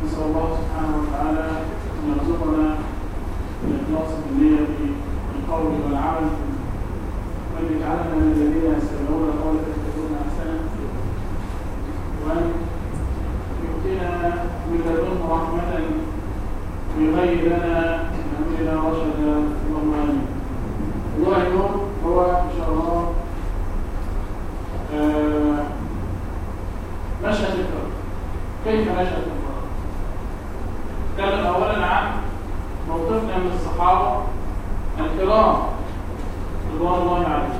نسأل الله سبحانه وتعالى أن يرزقنا الإخلاص في النية في القول والعمل وأن يجعلنا من الذين يستمعون القول فيتبعون أحسنه وأن يؤتنا من لدنه رحمة ويغير لنا من أمرنا رشدا اللهم آمين موضوع اليوم هو إن شاء الله آه، نشأة الفرق كيف نشأت الفرق؟ نتكلم أولا عن موقفنا من الصحابة الكرام رضوان الله عليهم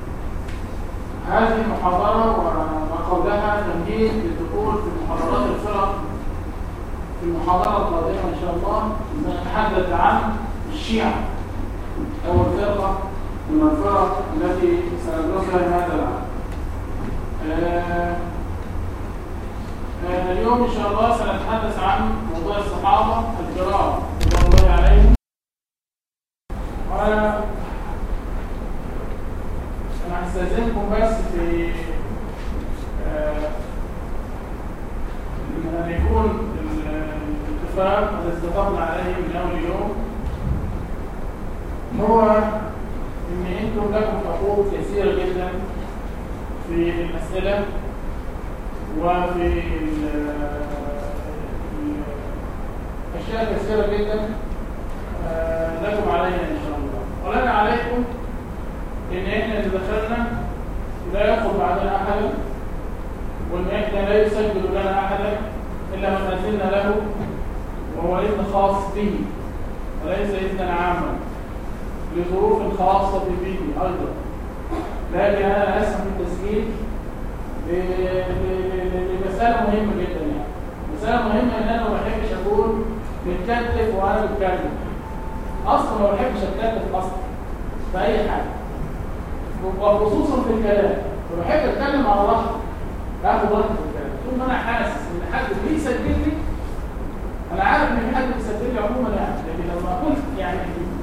هذه المحاضرة وما قبلها تمهيد للدخول في محاضرات الفرق في المحاضرة القادمة إن شاء الله سنتحدث عن الشيعة أول فرقة من الفرق التي سندرسها هذا العام آه، آه، اليوم إن شاء الله سنتحدث عن موضوع الصحابة الكرام رضوان الله عليهم وأنا أنا هستأذنكم بس في آه، أن يكون الاتفاق الذي اتفقنا عليه من أول يوم هو إن أنتم لكم حقوق كثيرة جدا في الأسئلة وفي ال- ال- أشياء كثيرة جدا آه، لكم علينا إن شاء الله ولنا عليكم إن إحنا إذا دخلنا لا يدخل بعدنا أحدا وإن إحنا لا يسجل لنا أحدا إلا من أذن له وهو إذن خاص به وليس إذنا عاما لظروف خاصة به أيضا لكن أنا أسمح بالتسجيل ل- ل- ل- لمسألة مهمة جدا يعني مسألة مهمة إن أنا ما بحبش أكون متكتف وأنا بتكلم أصلا ما بحبش أتكتف أصلا في أي حاجة وخصوصا في الكلام بحب أتكلم على راحتي آخد راحتي في الكلام طول ما أنا حاسس إن حد بيسجل لي أنا عارف إن في حد بيسجل لي عموما يعني لكن لما أكون يعني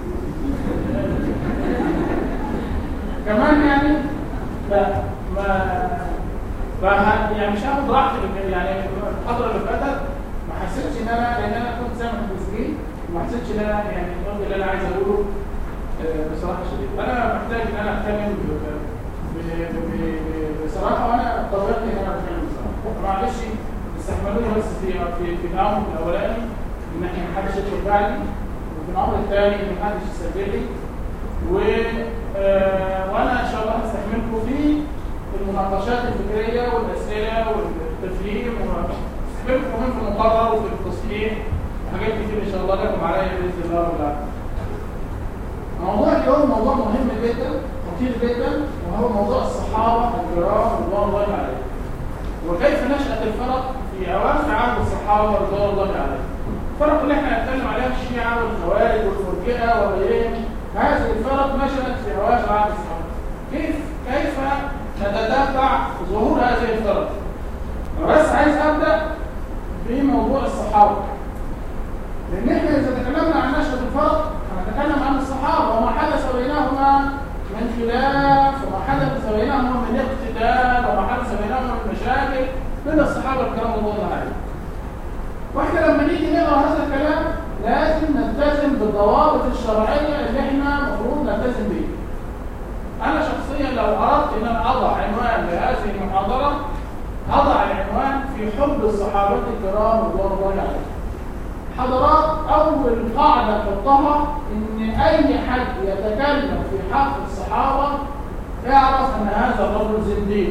كمان يعني لا ما فه- يعني مش هاخد راحتي في الكلام. يعني الفترة اللي فاتت ما حسيتش ان انا لان انا كنت سامع التسجيل وما حسيتش ان انا يعني قلت اللي انا عايز اقوله آه، بصراحه شديده انا محتاج ان انا اتكلم ب- ب- ب- ب- بصراحه وانا طبيعتي ان انا اتكلم بصراحه معلش استحملوني بس في في في الامر الاولاني ان احنا محدش يدخل بعدي وفي الامر الثاني ان محدش يسجل لي و آه، وانا ان شاء الله هستحملكم في المناقشات الفكريه والاسئله والتفهيم وهستحملكم كمان في المقرر وفي التصحيح وحاجات كتير ان شاء الله لكم عليا باذن الله رب العالمين. موضوع اليوم موضوع مهم جدا خطير جدا وهو موضوع الصحابه الكرام رضوان الله عليهم. وكيف نشأت الفرق في أواخر عهد الصحابة رضوان الله عليهم. الفرق اللي احنا هنتكلم عليها الشيعة والخوارج والمرجئة وغيرهم هذه الفرق نشأت في أواخر عهد الصحابة. كيف كيف نتتبع ظهور هذه الفرق؟ أنا بس عايز أبدأ بموضوع الصحابة. لأن احنا إذا تكلمنا عن نشأة الفرق هنتكلم عن الصحابة وما حدث بينهما من خلاف وما حدث بينهما من اقتتال وما حدث بينهما من مشاكل بين الصحابة الكرام رضي الله عليهم. واحنا لما نيجي نقرا هذا الكلام لازم نلتزم بالضوابط الشرعية اللي احنا المفروض نلتزم بيها. أنا شخصيا لو أردت أن أنا أضع عنوان لهذه المحاضرة أضع العنوان في حب الصحابة الكرام رضوان الله عليهم. حضرات أول قاعدة حطها إن أي حد يتكلم في حق الصحابة اعرف أن هذا الرجل زنديق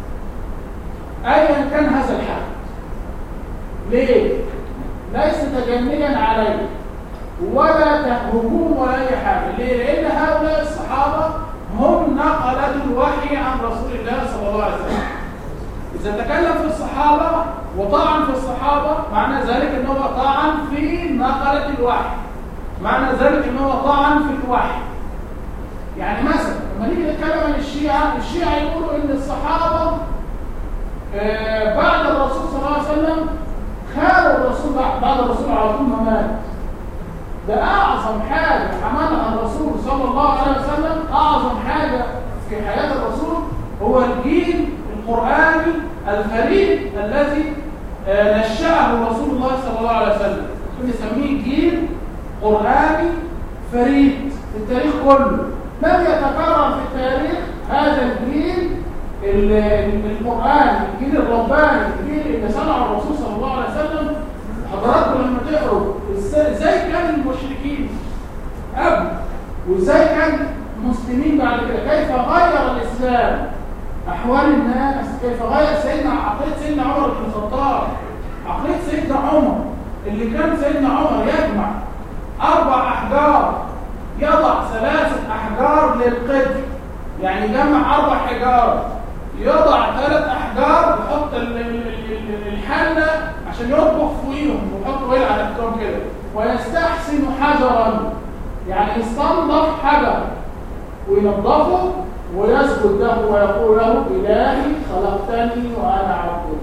أيا كان هذا الحد ليه؟ ليس تجنيا عليه ولا هجوم ولا أي حاجة ليه؟ لأن هؤلاء الصحابة هم نقلة الوحي عن رسول الله صلى الله عليه وسلم إذا تكلم في الصحابة وطعن في الصحابة معنى ذلك ان هو طعن في نقلة الوحي معنى ذلك ان هو طعن في الوحي يعني مثلا لما نيجي نتكلم عن الشيعة الشيعة يقولوا ان الصحابة آه، بعد الرسول صلى الله عليه وسلم خالوا الرسول بعد بعد الرسول على طول ما مات ده اعظم حاجة عملها الرسول صلى الله عليه وسلم اعظم حاجة في حياة الرسول هو الجيل القرآني الفريد الذي آه، نشأه رسول الله صلى الله عليه وسلم نسميه جيل قرآني فريد في التاريخ كله لم يتكرر في التاريخ هذا الجيل ال- ال- القرآني الجيل الرباني الجيل اللي صنعه الرسول صلى الله عليه وسلم حضراتكم لما تقروا ازاي إزاي كان المشركين قبل وازاي كان المسلمين بعد كده كيف غير الإسلام أحوال الناس كيف غير سيدنا عقلية سيدنا عمر بن الخطاب عقلية سيدنا عمر اللي كان سيدنا عمر يجمع أربع أحجار يضع ثلاثة أحجار للقدر يعني جمع أربع حجار يضع ثلاث أحجار يحط ال- ال- ال- الحلة عشان يطبخ فوقيهم ويحط ويل على الكتاب كده ويستحسن حجرا يعني يستنضف حجر وينظفه ويسجد له ويقول له إلهي خلقتني وأنا عبدك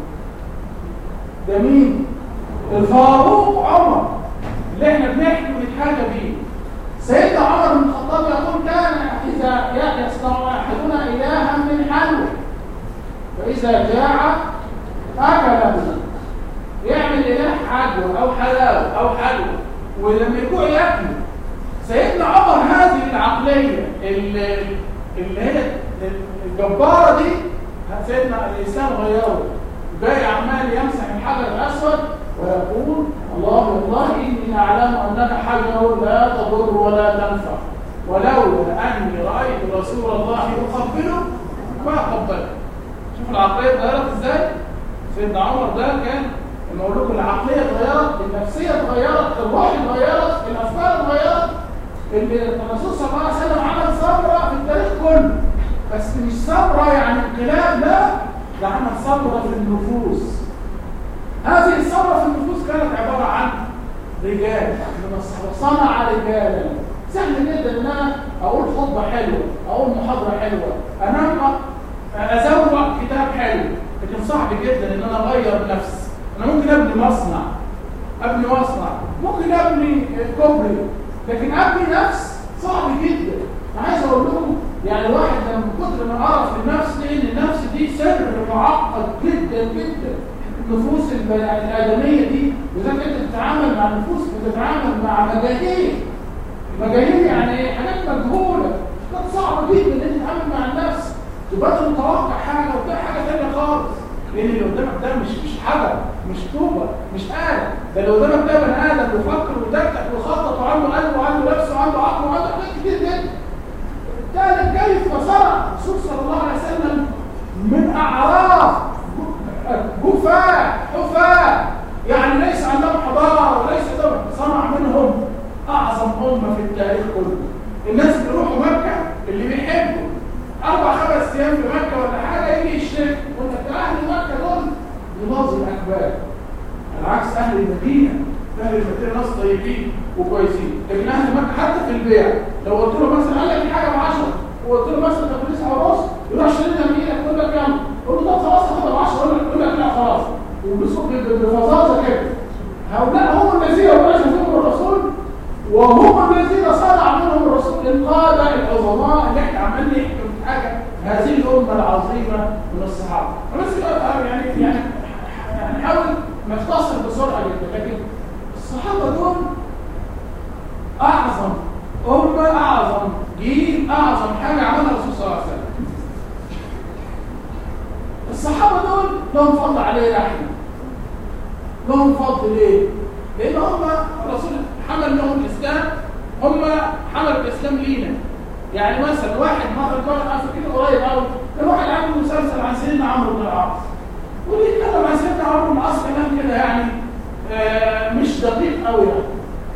ده مين؟ الفاروق عمر اللي احنا بنحكي ونتحاجى بيه سيدنا عمر بن الخطاب يقول كان إذا يصنع أحدنا إلها من حلوى فإذا جاع أكله يعمل إله حجوة أو حلاوة أو حلوى ولما يجوع ياكله سيدنا عمر هذه العقلية اللي, اللي هي الجبارة دي سيدنا الإنسان غيره باقي عمال يمسح الحجر الأسود ويقول الله والله إني أعلم أنك حجر لا تضر ولا تنفع ولولا أني رأيت رسول الله يقبله ما قبله شوف العقلية اتغيرت ازاي سيدنا عمر ده كان لما اقول لكم العقلية اتغيرت النفسية اتغيرت الروح اتغيرت الأفكار اتغيرت اللي الرسول صلى الله عليه وسلم عمل ثورة في التاريخ كله بس مش ثورة يعني انقلاب لا ده عمل ثورة في النفوس هذه الثورة في النفوس كانت عبارة عن رجال من الصحابة صنع رجالا سهل جدا ان انا اقول خطبة حلوة اقول محاضرة حلوة انام ازوق كتاب حلو لكن صعب جدا ان انا اغير نفسي انا ممكن ابني مصنع ابني مصنع ممكن ابني كوبري لكن ابني نفس صعب جدا انا عايز اقول لكم يعني الواحد لما من كتر ما عرف النفس دي ان النفس دي سر معقد جدا جدا النفوس الادميه دي واذا انت بتتعامل مع النفوس بتتعامل مع مجاهيل مجاهيل يعني ايه حاجات مجهوله كانت صعبه جدا ان انت تتعامل مع النفس تبقى انت متوقع حاجه وتلاقي حاجه ثانيه خالص لان اللي قدامك ده مش مش حجر مش طوبه مش آلة ده اللي قدامك ده بني ادم بيفكر ويدكتك ويخطط وعنده قلب وعنده نفس وعنده عقل وعنده حاجات كتير جدا الثالث كيف صنع الرسول صلى الله عليه وسلم من اعراف جفاة حفاة يعني ليس عندهم حضاره وليس عندهم صنع منهم اعظم امه في التاريخ كله الناس اللي بيروحوا مكه اللي بيحبوا اربع خمس ايام في مكه ولا حاجه يجي يشتري يقول لك اهل مكه دول يناظر الاكباد على عكس اهل المدينه اهل المدينه ناس طيبين وكويسين لكن اهل مكه حتى في البيع لو قلت له مثلا قال لك الحاجه ب 10 وقلت له مثلا طب 9 ونص يروح يشتري لها من ايدك يقول لك كام؟ يقول له طب خلاص هاخدها ب 10 يقول لك لا خلاص وبيصب بفظاظه كده هؤلاء هم الذين بعث فيهم الرسول وهم الذين صنع منهم الرسول القادة العظماء اللي احنا عمالين نحكي في حاجة هذه الأمة العظيمة من الصحابة بس يعني يعني يعني نحاول نختصر بسرعة جدا لكن الصحابة دول أعظم أمة أعظم جيل أعظم حاجة عملها الرسول صلى الله عليه وسلم الصحابة دول لهم فضل عليه رحمة لهم فضل ليه؟ لأن هم الرسول حمل لهم الإسلام هم حملوا الإسلام لينا يعني مثلا واحد مرة كان عارف كده قريب قوي كان واحد عامل مسلسل عن سيدنا عمرو بن العاص وبيتكلم عن سيدنا عمرو بن العاص كلام كده يعني آه مش دقيق قوي يعني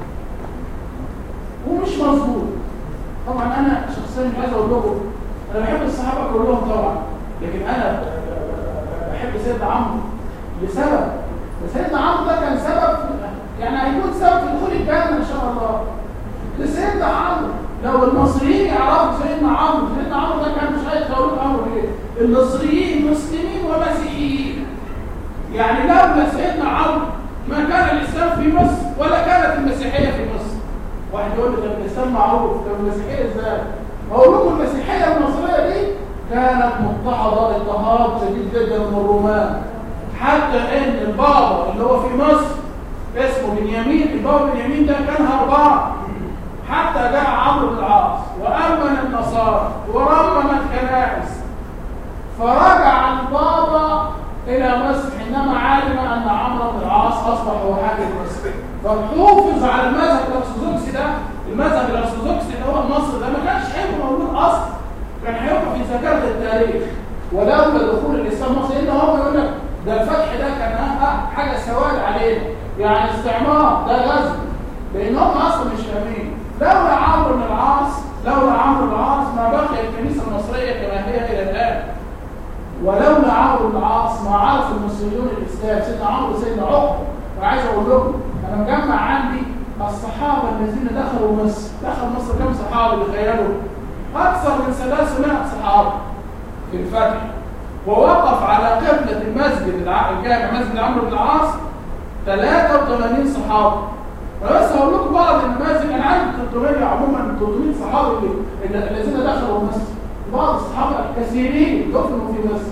ومش مظبوط طبعا انا شخصيا مش عايز اقول لكم انا بحب الصحابه كلهم طبعا لكن انا بحب سيدنا عمرو لسبب سيدنا عمرو ده كان سبب يعني هيكون سبب في دخول الجنه ان شاء الله لسيدنا عمرو لو المصريين يعرفوا سيدنا عمرو سيدنا عمرو ده كان مش عايز اقول عمرو ايه المصريين مسلمين ومسيحيين يعني لولا سيدنا عمرو ما كان الاسلام في مصر ولا كانت المسيحيه في مصر واحد يقول لي طب الاسلام معروف طب المسيحيه ازاي؟ اقول لكم المسيحيه المصريه دي كانت مضطهده اضطهاد شديد جدا من الرومان حتى ان البابا اللي هو في مصر اسمه بنيامين البابا بنيامين ده كان هربان حتى جاء عمرو بن العاص وامن النصارى ورمم الكنائس فرجع البابا الى مصر حينما علم ان عمرو بن العاص اصبح هو حاكم مصر فحوفظ على المذهب الارثوذكسي ده المذهب الارثوذكسي اللي هو مصر ده ما كانش هيبقى موجود اصلا كان هيبقى في ذاكره التاريخ ولولا دخول الاسلام مصر لان هو يقول لك ده الفتح ده كان حاجه سواد علينا يعني استعمار ده غزو لان هم اصلا مش فاهمين لولا عمرو بن العاص لولا عمرو بن العاص ما بقي الكنيسه المصريه كما هي الى الان ولولا عمرو بن العاص ما عرف المصريون الاسلام سيدنا عمرو وسيدنا عقبه وعايز اقول لكم انا مجمع عندي الصحابه الذين دخلوا مصر دخل مصر كم صحابي تخيلوا اكثر من 300 صحابه في الفتح ووقف على قبلة المسجد الجامع مسجد عمرو بن العاص 83 صحابي انا بس هقول لكم بعض النماذج انا عندي 300 عموما 300 صحابي الذين دخلوا مصر بعض الصحابه كثيرين دفنوا في مصر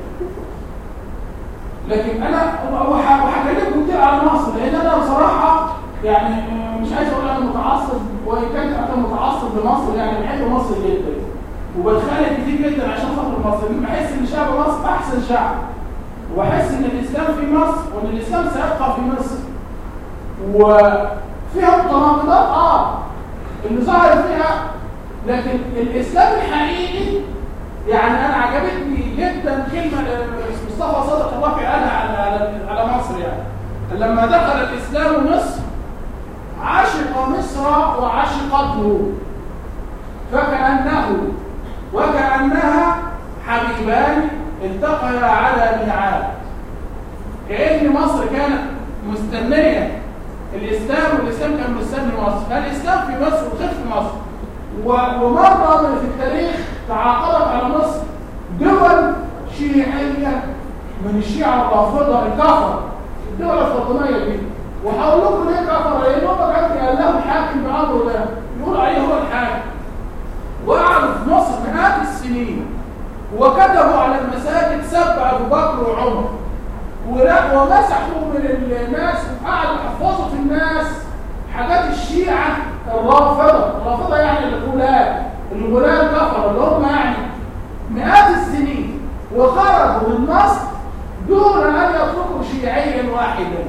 لكن انا وحكي لكم كتير على مصر لان انا بصراحه يعني مش عايز اقول انا متعصب وان كنت انا متعصب لمصر يعني بحب مصر جدا وبتخانق كتير جدا عشان خاطر المصريين بحس ان شعب مصر احسن شعب وبحس ان الاسلام في مصر وان الاسلام سيبقى في مصر وفيها متناقضات اه اللي ظهر فيها لكن الاسلام الحقيقي يعني انا عجبتني جدا كلمه مصطفى صدق الله قالها على على على مصر يعني لما دخل الاسلام مصر عشق مصر وعشقته فكانه وكانها حبيبان التقيا على ميعاد كأن مصر كانت مستنية الإسلام والإسلام كان مستني مصر فالإسلام في مصر وخف في مصر ومرة في التاريخ تعاقبت على مصر دول شيعية من الشيعة الرافضة الكفر الدول الفاطمية دي وهقول لكم ليه كفر لأن هم كان قال لهم حاكم بأمره ده يقول عليه هو الحاكم وقعدوا في مصر مئات السنين وكتبوا على المساجد سب ابو بكر وعمر ومسحوا من الناس وقعدوا يحفظوا في الناس حاجات الشيعة الرافضة الرافضة يعني الغلال الغلال كفر اللي هم يعني مئات السنين وخرجوا من مصر دون ان يتركوا شيعيا واحدا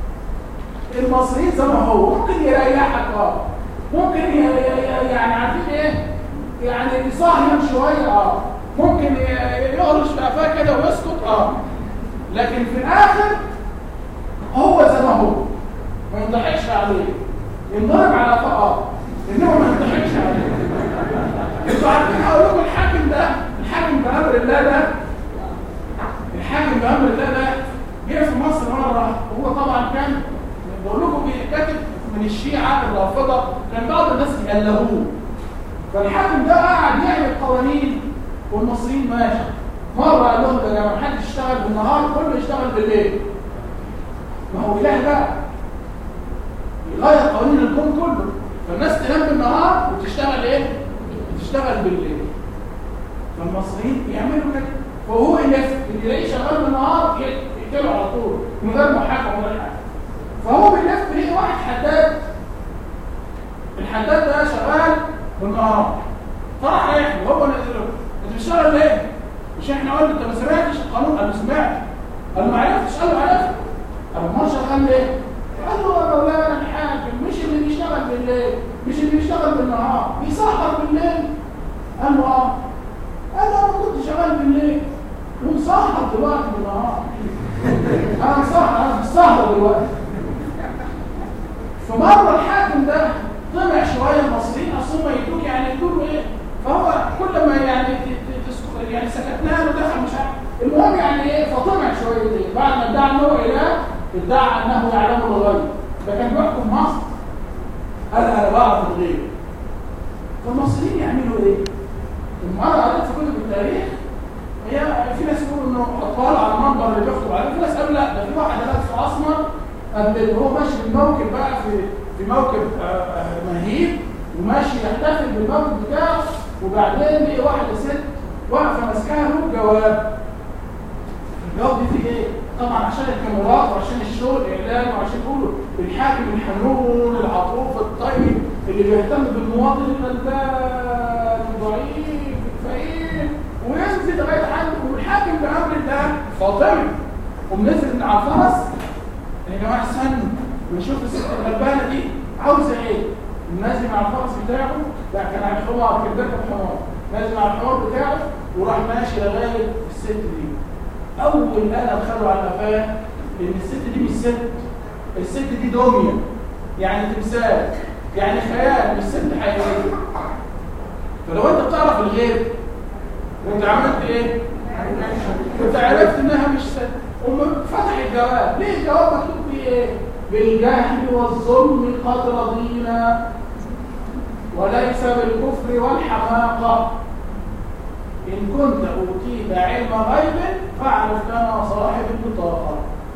المصريين زي ما هو ممكن يريحك اه ممكن يعني عارفين ايه يعني يصهين شويه اه ممكن يهرش في قفاه كده ويسكت اه لكن في الاخر هو زي ما هو ما ينضحكش عليه ينضرب على قفاه انما ما ينضحكش عليه انتوا عارفين اقول لكم الحاكم ده الحاكم بامر الله ده الحاكم بامر الله ده جه في مصر مره هو طبعا كان بقول لكم كاتب من الشيعه الرافضه كان بعض الناس يألهوه فالحاكم ده قاعد يعمل قوانين والمصريين ماشي مره قال لهم يا جماعه محدش يشتغل بالنهار كله يشتغل بالليل ما هو اله بقى يغير قوانين الكون كله فالناس تنام بالنهار وتشتغل ايه وتشتغل بالليل فالمصريين يعملوا كده فهو يلف اللي يلاقيه شغال بالنهار يقتله على طول من غير محاكمه ولا حاجه فهو بيلف ليه واحد حداد الحداد ده شغال بالنهار فراح يحكي هو نزل له انت بتشتغل ليه؟ مش احنا قلنا انت ما سمعتش القانون قال له سمعت قال له ما عرفتش قال له عرفت قال له امال شغال ليه؟ قال له يا مولانا الحاكم مش اللي بيشتغل بالليل مش اللي بيشتغل بالنهار بيسهر بالليل قال له اه قال له انا كنت شغال بالليل ومسهر دلوقتي بالنهار انا مسهر انا مسهر دلوقتي فمره الحاكم ده طمع شويه المصريين اصلا يدوك يعني يدوك ايه فهو كل ما يعني يعني سكتنا له دخل مش عارف المهم يعني ايه فطمع شويتين بعد ما ادعى ان هو اله ادعى انه يعلم الغيب ده كان بيحكم مصر قال انا بعرف الغيب فالمصريين يعملوا ايه؟ المره قريت في كتب التاريخ هي في ناس يقولوا انه اطفال على المنبر اللي بيخطب عليه في ناس قالوا لا ده في واحد لابس اسمر قبل هو ماشي بالموكب بقى في في موكب مهيب وماشي يحتفل بالموكب بتاعه وبعدين لقي واحده ست واقفه ماسكاها له جواب الجواب دي فيه ايه؟ طبعا عشان الكاميرات وعشان الشغل الاعلام وعشان يقولوا الحاكم الحنون العطوف الطيب اللي بيهتم بالمواطن الغلبان الضعيف الفقير وينزل لغايه عنده والحاكم بامر الله فاطمه ومنزل من على الفرس يا جماعه استنوا نشوف الست الغلبانه دي عاوزه ايه؟ نازل مع الفرس بتاعه لا كان على الحمار كان بيركب حمار نازل مع الحمار بتاعه وراح ماشي لغايه الست دي اول قلم خدوا على قفاه لان الست دي مش ست الست دي دميه يعني تمثال يعني خيال مش ست حقيقيه فلو انت بتعرف الغيب وانت عملت ايه انت عرفت انها مش ست فتح الجواب ليه الجواب مكتوب فيه ايه بالجهل والظلم قد رضينا وليس بالكفر والحماقه إن كنت أوتيت علم غيب فاعرف كما صاحب البطاقة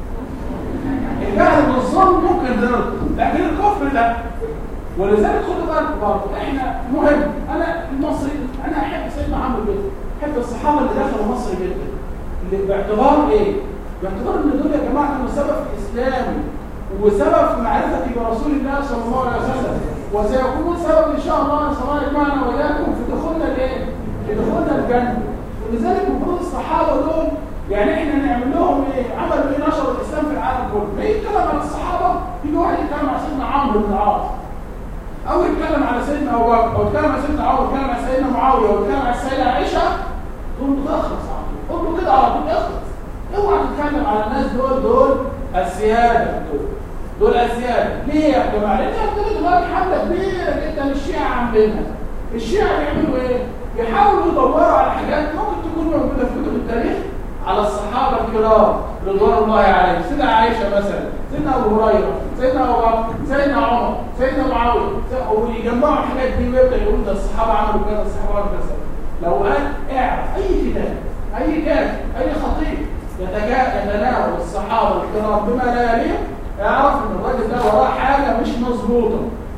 الجهل بالظلم ممكن ضرر لكن الكفر لا ولذلك خدوا بالكم برضه احنا مهم انا المصري انا احب سيدنا عمرو جدا احب الصحابه اللي دخلوا مصر جدا اللي باعتبار ايه؟ باعتبار ان دول يا جماعه كانوا سبب في اسلامي وسبب في معرفتي برسول الله صلى الله عليه وسلم وسيكون سبب ان شاء الله نسال الله يجمعنا واياكم في دخولنا الايه؟ يدخلنا الجنة ولذلك المفروض الصحابة دول يعني احنا نعمل لهم ايه عملوا ايه نشر الاسلام في العالم كله ما يتكلم عن الصحابة يجي واحد يتكلم عن سيدنا عمرو بن العاص او يتكلم على سيدنا ابو بكر او يتكلم عن سيدنا عمرو يتكلم عن سيدنا معاوية او يتكلم عن السيدة عائشة تقول له تخلص على طول قول له كده على طول اخلص اوعى تتكلم على الناس دول دول السيادة دول دول السيادة ليه يا جماعة؟ لان احنا دلوقتي حملة كبيرة جدا الشيعة عاملينها الشيعة بيعملوا ايه؟ يحاولوا يدوروا على حاجات ممكن تكون موجودة في كتب التاريخ على الصحابة الكرام رضوان الله عليهم سيدنا عائشة مثلا سيدنا أبو هريرة سيدنا أبو بكر سيدنا عمر سيدنا معاوية ويجمعوا الحاجات دي ويبدأ يقول ده الصحابة عملوا كذا الصحابة عملوا كذا لو قال اعرف أي كتاب أي كاتب أي خطيب يتناول الصحابة الكرام بما لا يليق اعرف ان الراجل ده وراه حاجة مش مظبوطة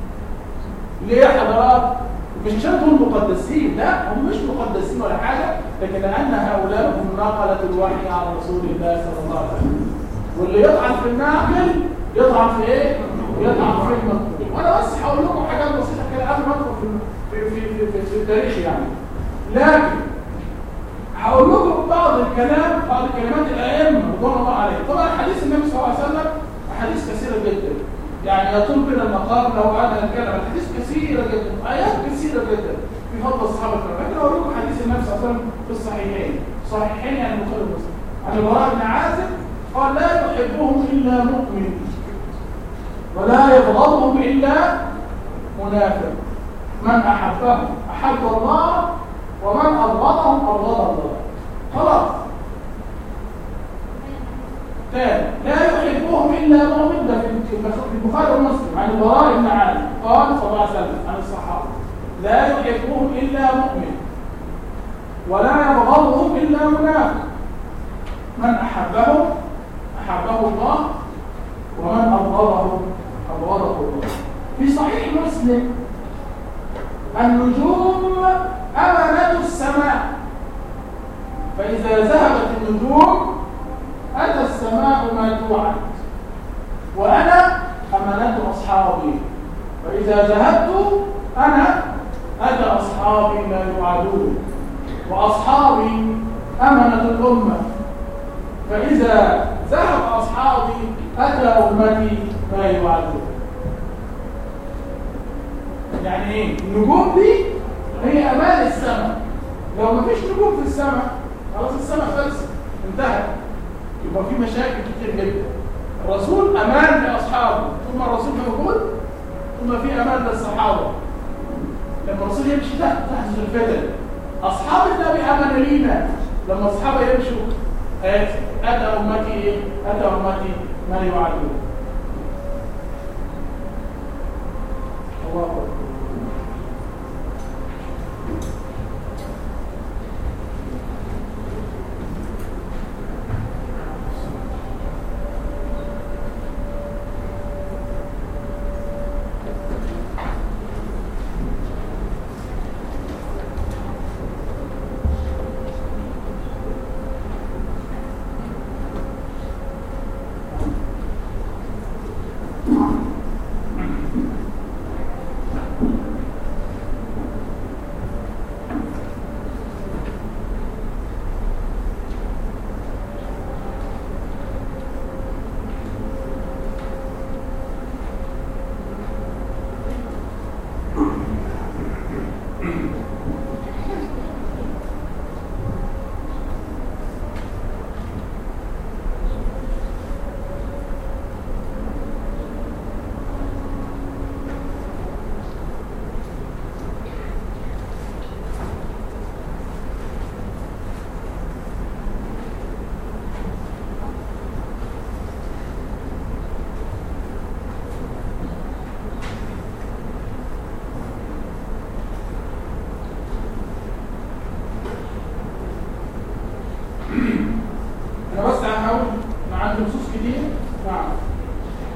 ليه يا حضرات؟ مش عشان دول مقدسين لا هم مش مقدسين ولا حاجة لكن لأن هؤلاء هم نقلة الوحي على رسول الله صلى الله عليه وسلم واللي يطعن في الناقل يطعن في ايه؟ يطعن في المنقول وانا بس هقول لكم حاجات بسيطة كده قبل ما ادخل في في في في, في التاريخ يعني لكن هقول لكم بعض الكلام بعض كلمات الائمه رضوان الله عليهم طبعا حديث النبي صلى الله عليه وسلم احاديث كثيره جدا يعني يطول بنا المقام لو قعدنا نتكلم عن حديث كثيره جدا ايات كثيره جدا في فضل الصحابه الكرام لكن اقول لكم حديث النبي صلى الله عليه وسلم في الصحيحين صحيحين يعني البخاري ومسلم عن البراء بن عازب قال لا يحبهم الا مؤمن ولا يبغضهم الا منافق من احبهم احب الله ومن ابغضهم ابغض الله خلاص ثاني لا يحبهم الا مؤمن ده في البخاري ومسلم عن البراء بن عازب قال صلى الله عليه وسلم عن الصحابه لا يحبهم الا مؤمن ولا يبغضهم الا منافق من احبهم احبه الله ومن ابغضهم ابغضه الله في صحيح مسلم النجوم أمنة السماء فإذا ذهبت النجوم أتى السماء ما توعد وأنا أمنة أصحابي فإذا ذهبت أنا أتى أصحابي ما يوعدون وأصحابي أمنة الأمة فإذا ذهب أصحابي أتى أمتي ما يوعدون يعني ايه النجوم دي هي امان السماء لو ما فيش نجوم في السماء خلاص السماء خلصت انتهت يبقى في مشاكل كتير جدا الرسول امان لاصحابه ثم الرسول موجود ثم في امان للصحابه لما الرسول يمشي تحت تحت الفتن اصحاب النبي امان لينا لما الصحابه يمشوا اتى امتي اتى امتي ما يوعدون الله اكبر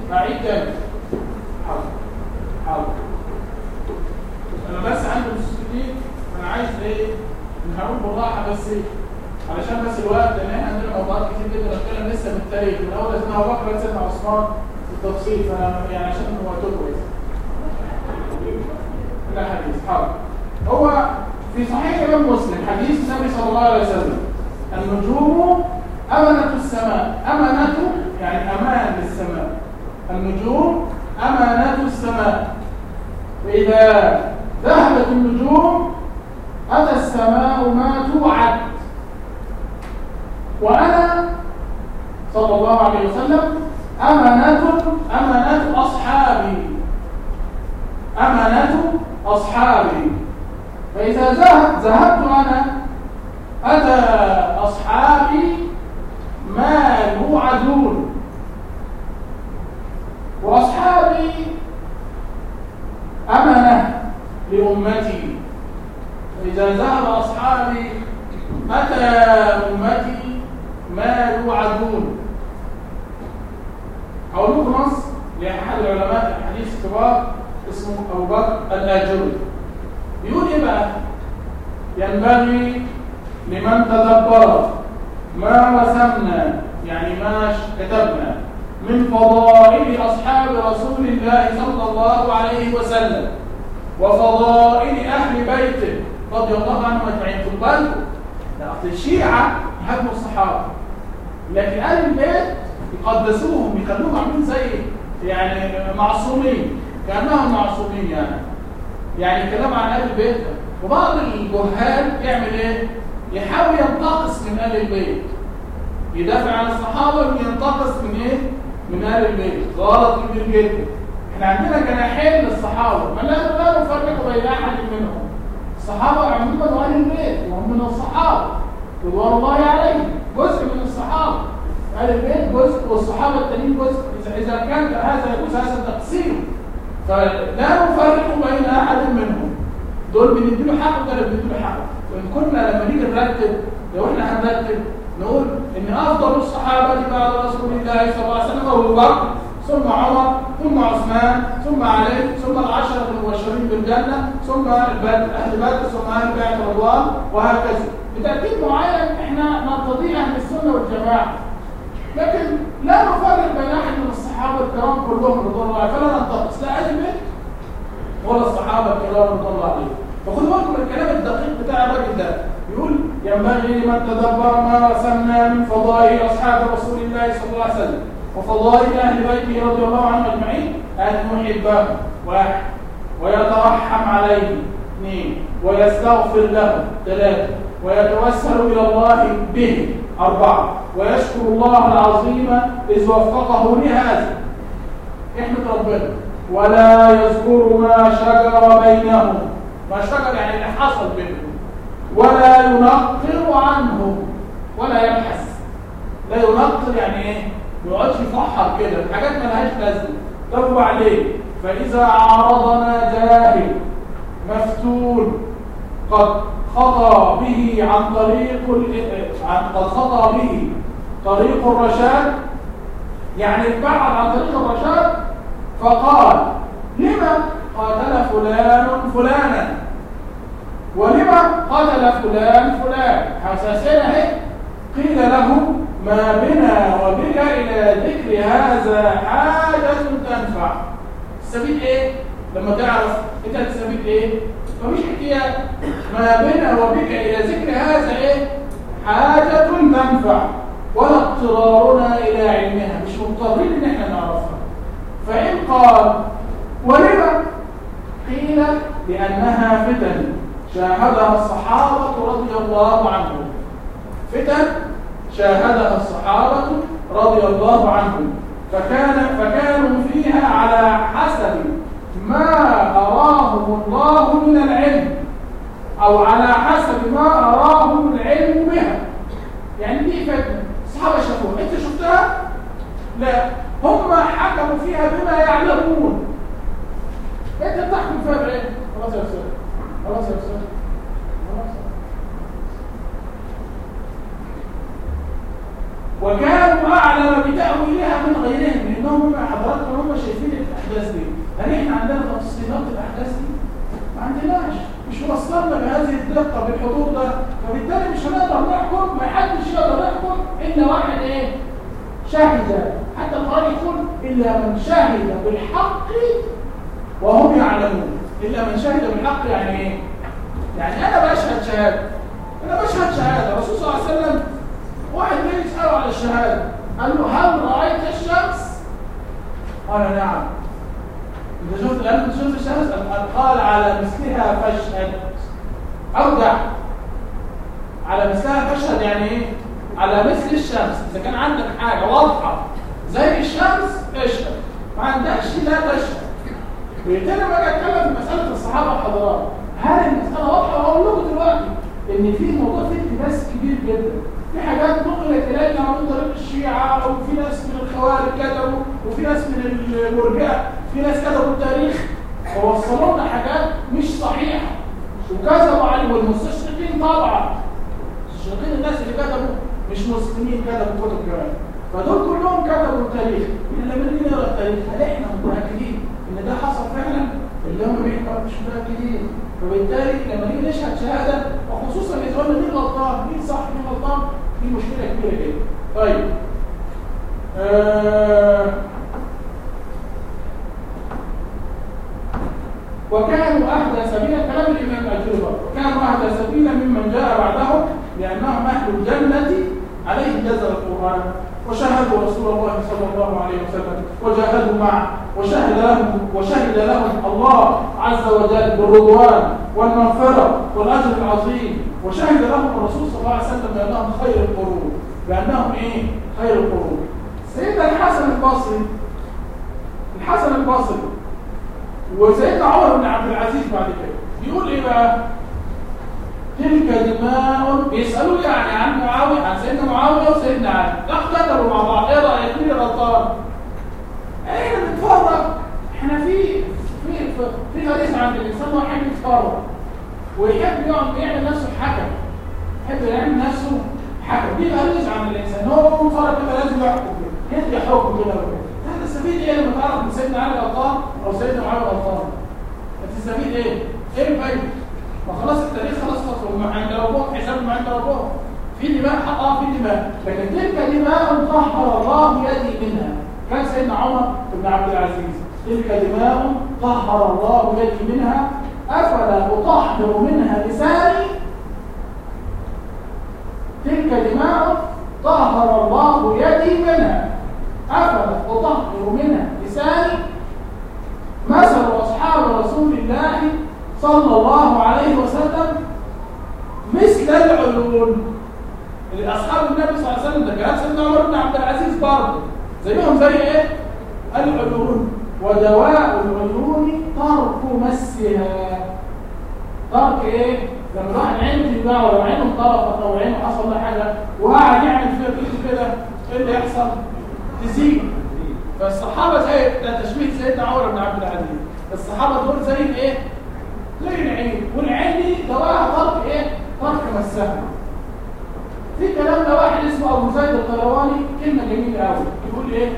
اعيد تاني حاضر حاضر انا بس عندي مستفيدين انا عايز ايه نحاول بالراحه بس علشان بس الوقت لان احنا عندنا موضوعات كتير جدا نتكلم لسه من التاريخ من اول سيدنا ابو بكر لسيدنا عثمان بالتفصيل فانا يعني عشان وقته كويس لا حديث حاضر هو في صحيح الامام مسلم حديث النبي صلى الله عليه وسلم النجوم أمنة السماء أمنة يعني أمان للسماء النجوم أمانة السماء فإذا ذهبت النجوم أتى السماء ما توعد وأنا صلى الله عليه وسلم أمانة أمانة أصحابي أمانة أصحابي فإذا ذهب ذهبت أنا أتى أصحابي ما يوعدون وأصحابي أمنة لأمتي فإذا ذهب أصحابي أتى أمتي ما يوعدون أقول لكم نص لأحد العلماء الحديث الكبار اسمه أبو بكر الآجري بيقول إيه بقى؟ ينبغي لمن تدبر ما رسمنا يعني ما كتبنا من فضائل أصحاب رسول الله صلى الله عليه وسلم وفضائل أهل بيته رضي الله عنهم أجمعين في بالكم الشيعة يحبوا الصحابة لكن أهل البيت يقدسوهم يخلوهم عاملين زي يعني معصومين كأنهم معصومين يعني يعني كلام عن أهل البيت وبعض الجهال يعمل إيه؟ يحاول ينتقص من أهل البيت يدافع عن الصحابة وينتقص من إيه؟ من أهل البيت غلط كبير جدا احنا عندنا جناحين للصحابة ما لا لا نفرق بين أحد منهم الصحابة عموما وأهل البيت وهم من الصحابة رضوان الله عليهم جزء من الصحابة أهل البيت جزء والصحابة التانيين جزء إذا إذا كان هذا يجوز هذا التقسيم فلا نفرق بين أحد منهم دول بنديله حقه وده بنديله حقه وإن كنا لما نيجي نرتب لو احنا هنرتب نقول ان افضل الصحابه بعد رسول الله صلى الله عليه وسلم ابو بكر ثم عمر ثم عثمان ثم علي ثم العشره المبشرين بالجنه ثم اهل بدر ثم اهل بيعه رضوان وهكذا بترتيب معين احنا نرتضي اهل السنه والجماعه لكن لا نفرق بين احد من الصحابه الكرام كلهم رضوان الله فلا ننتقص لا اهل البيت ولا الصحابه الكرام رضوان الله عليهم فخدوا بالكم من الكلام الدقيق بتاع الراجل ده يقول ينبغي لمن تدبر ما رسمنا من فضائل اصحاب رسول الله صلى الله عليه وسلم وفضائل اهل بيته رضي الله عنهم اجمعين ان نحبهم واحد ويترحم عليهم اثنين ويستغفر لهم ثلاثه ويتوسل الى الله به اربعه ويشكر الله العظيم اذ وفقه لهذا احمد ربنا ولا يذكر ما شجر بينهم ما شجر يعني اللي حصل بينهم ولا ينقر عنه ولا يبحث لا ينقر يعني ايه ما يقعدش يفحر كده الحاجات ما لهاش لازمه طب وبعدين فاذا عارضنا جاهل مفتون قد خطى به عن طريق عن قد خطى به طريق الرشاد يعني ابتعد عن طريق الرشاد فقال لما قاتل فلان فلانا ولما قتل فلان فلان حساسين اهي قيل له ما بنا وبك الى ذكر هذا حاجه تنفع السبيل ايه لما تعرف انت السبيل ايه مفيش حكايه ما بنا وبك الى ذكر هذا ايه حاجه تنفع ولا اضطرارنا الى علمها مش مضطرين ان احنا نعرفها فان قال ولما قيل لانها فتن شاهدها الصحابة رضي الله عنهم فتن شاهدها الصحابة رضي الله عنهم فكان فكانوا فيها على حسب ما أراهم الله من العلم أو على حسب ما أراهم العلم بها يعني دي فتنة الصحابة شافوها أنت شفتها؟ لا هم حكموا فيها بما يعلمون أنت بتحكم فيها بعلم خلاص يا أستاذ خلاص يا أستاذ وكانوا أعلم بتأويلها من غيرهم لأنهم حضراتهم هم الاحداث دي هل احنا عندنا تفصيلات الاحداث دي ما عندناش مش وصلنا بهذه الدقه بالحضور ده فبالتالي مش هنقدر نحكم ما حدش يقدر يحكم الا واحد ايه شهد حتى القرآن يقول إلا من شهد بالحق وهم يعلمون إلا من شهد بالحق يعني إيه؟ يعني أنا بشهد شهادة أنا بشهد شهادة الرسول صلى الله عليه وسلم واحد جاي يسأله على الشهادة قال له هل رأيت الشمس؟ قال نعم إذا شفت قال أنت شفت الشمس؟ قال على مثلها فاشهد أودع على مثلها فاشهد يعني إيه؟ على مثل الشمس إذا كان عندك حاجة واضحة زي الشمس اشهد ما عندكش لا تشهد وبالتالي لما اجي اتكلم في مساله الصحابه والحضارات هل المساله واضحه واقول لكم دلوقتي ان في موضوع فيه التباس كبير جدا في حاجات نقلت الينا من طريق الشيعه وفي ناس من الخوارج كتبوا وفي ناس من المرجئه في ناس كتبوا التاريخ ووصلوا لنا حاجات مش صحيحه وكذبوا عليه والمستشرقين طبعا المستشرقين الناس اللي كتبوا مش مسلمين كتبوا كتب كمان فدول كلهم كتبوا التاريخ احنا لما نيجي نقرا التاريخ هل احنا متاكدين ان ده حصل فعلا اللي هم بيحكوا مش متاكدين فبالتالي لما نيجي نشهد شهاده وخصوصا اخواننا مين غلطان مين صح مين غلطان دي مشكله كبيره جدا طيب آه وكانوا اهدى سبيلا كلام الامام الجوهر وكانوا اهدى سبيلا ممن جاء بعدهم لانهم اهل الجنه عليه نزل القرآن وشاهدوا رسول الله صلى الله عليه وسلم وجاهدوا معه وشهد لهم وشهد لهم الله عز وجل بالرضوان والمغفرة والأجر العظيم وشهد لهم الرسول صلى الله عليه وسلم بأنهم خير القرون بأنهم إيه؟ خير القرون سيدنا الحسن البصري الحسن البصري وسيدنا عمر بن عبد العزيز بعد كده بيقول إيه بقى؟ تلك دماء بيسألوا يعني عن معاوية عن سيدنا معاوية وسيدنا علي لا اختلفوا مع بعض ايه رأيك مين غلطان؟ احنا بنتفرج احنا في في في, في غريزة عند الانسان واحد يتفرج ويحب يقعد يعمل نفسه حكم يحب يعمل نفسه حكم دي غريزة عند الانسان هو بيتفرج كده لازم يحكم كده يدي حكم كده وكده هتستفيد ايه لما تعرف ان سيدنا علي غلطان او سيدنا معاوية غلطان؟ هتستفيد ايه؟ ايه الفايدة؟ ما خلاص التاريخ خلاص خلاص عند ربهم حسابهم عند ربهم في دماء حق اه في دماء لكن تلك دماء طهر الله يدي منها كان سيدنا عمر بن عبد العزيز تلك دماء طهر الله يدي منها افلا اطهر منها لساني تلك دماء طهر الله يدي منها افلا اطهر منها لساني مثل اصحاب رسول الله صلى الله عليه وسلم مثل العيون اصحاب النبي صلى الله عليه وسلم ده كلام سيدنا عمر بن عبد العزيز برضه زيهم زي ايه العيون ودواء العيون ترك مسها ترك ايه لما الواحد عينه تتباع ولا عينه انطرفت او عينه حصل له حاجه وقعد يعمل فيها كده كده ايه اللي يحصل تزيد فالصحابه زي ده تشبيه سيدنا عمر بن عبد العزيز الصحابه دول زي الايه زي العين والعين دي دواها ترك ايه ترك مسها في كلام ده واحد اسمه ابو زيد القيرواني كلمه جميله قوي يقول ايه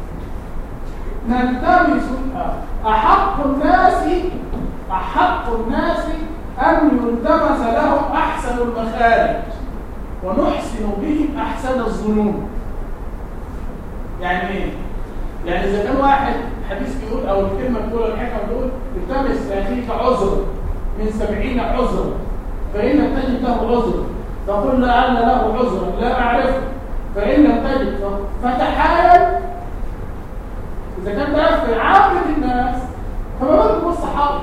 نلتمس احق الناس احق الناس ان يلتمس لهم احسن المخارج ونحسن بهم احسن الظنون يعني ايه يعني اذا كان واحد حديث بيقول او الكلمه بتقول الحكمه بتقول التمس لاخيك عذر من سبعين عذر فان لم تجد له عذر فقل لعل له عذرا لا اعرفه فان لم تجد فتحايل اذا كان ده في عامه الناس فما بالكم بالصحابه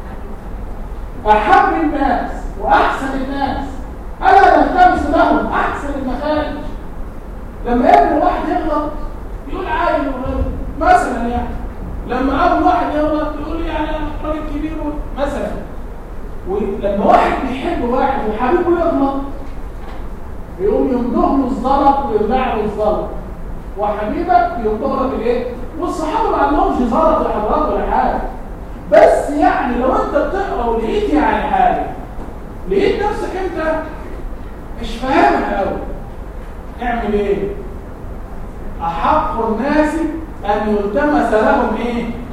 احب الناس واحسن الناس الا نلتمس لهم احسن المخارج لما يبني واحد يغلط يقول عايل وغلط مثلا يعني لما اول واحد يغلط يقول يعني انا راجل كبير مثلا ولما واحد بيحب واحد وحبيبه يغلط يقوم يمضغ له الزلط ويرجع له الزلط وحبيبك يمضغ لك الايه والصحابه ما عندهمش زلط ولا حضرات ولا حاجه بس يعني لو انت بتقرا ولقيت يعني حاجه لقيت نفسك انت مش فاهمها قوي اعمل ايه احق الناس ان يلتمس لهم ايه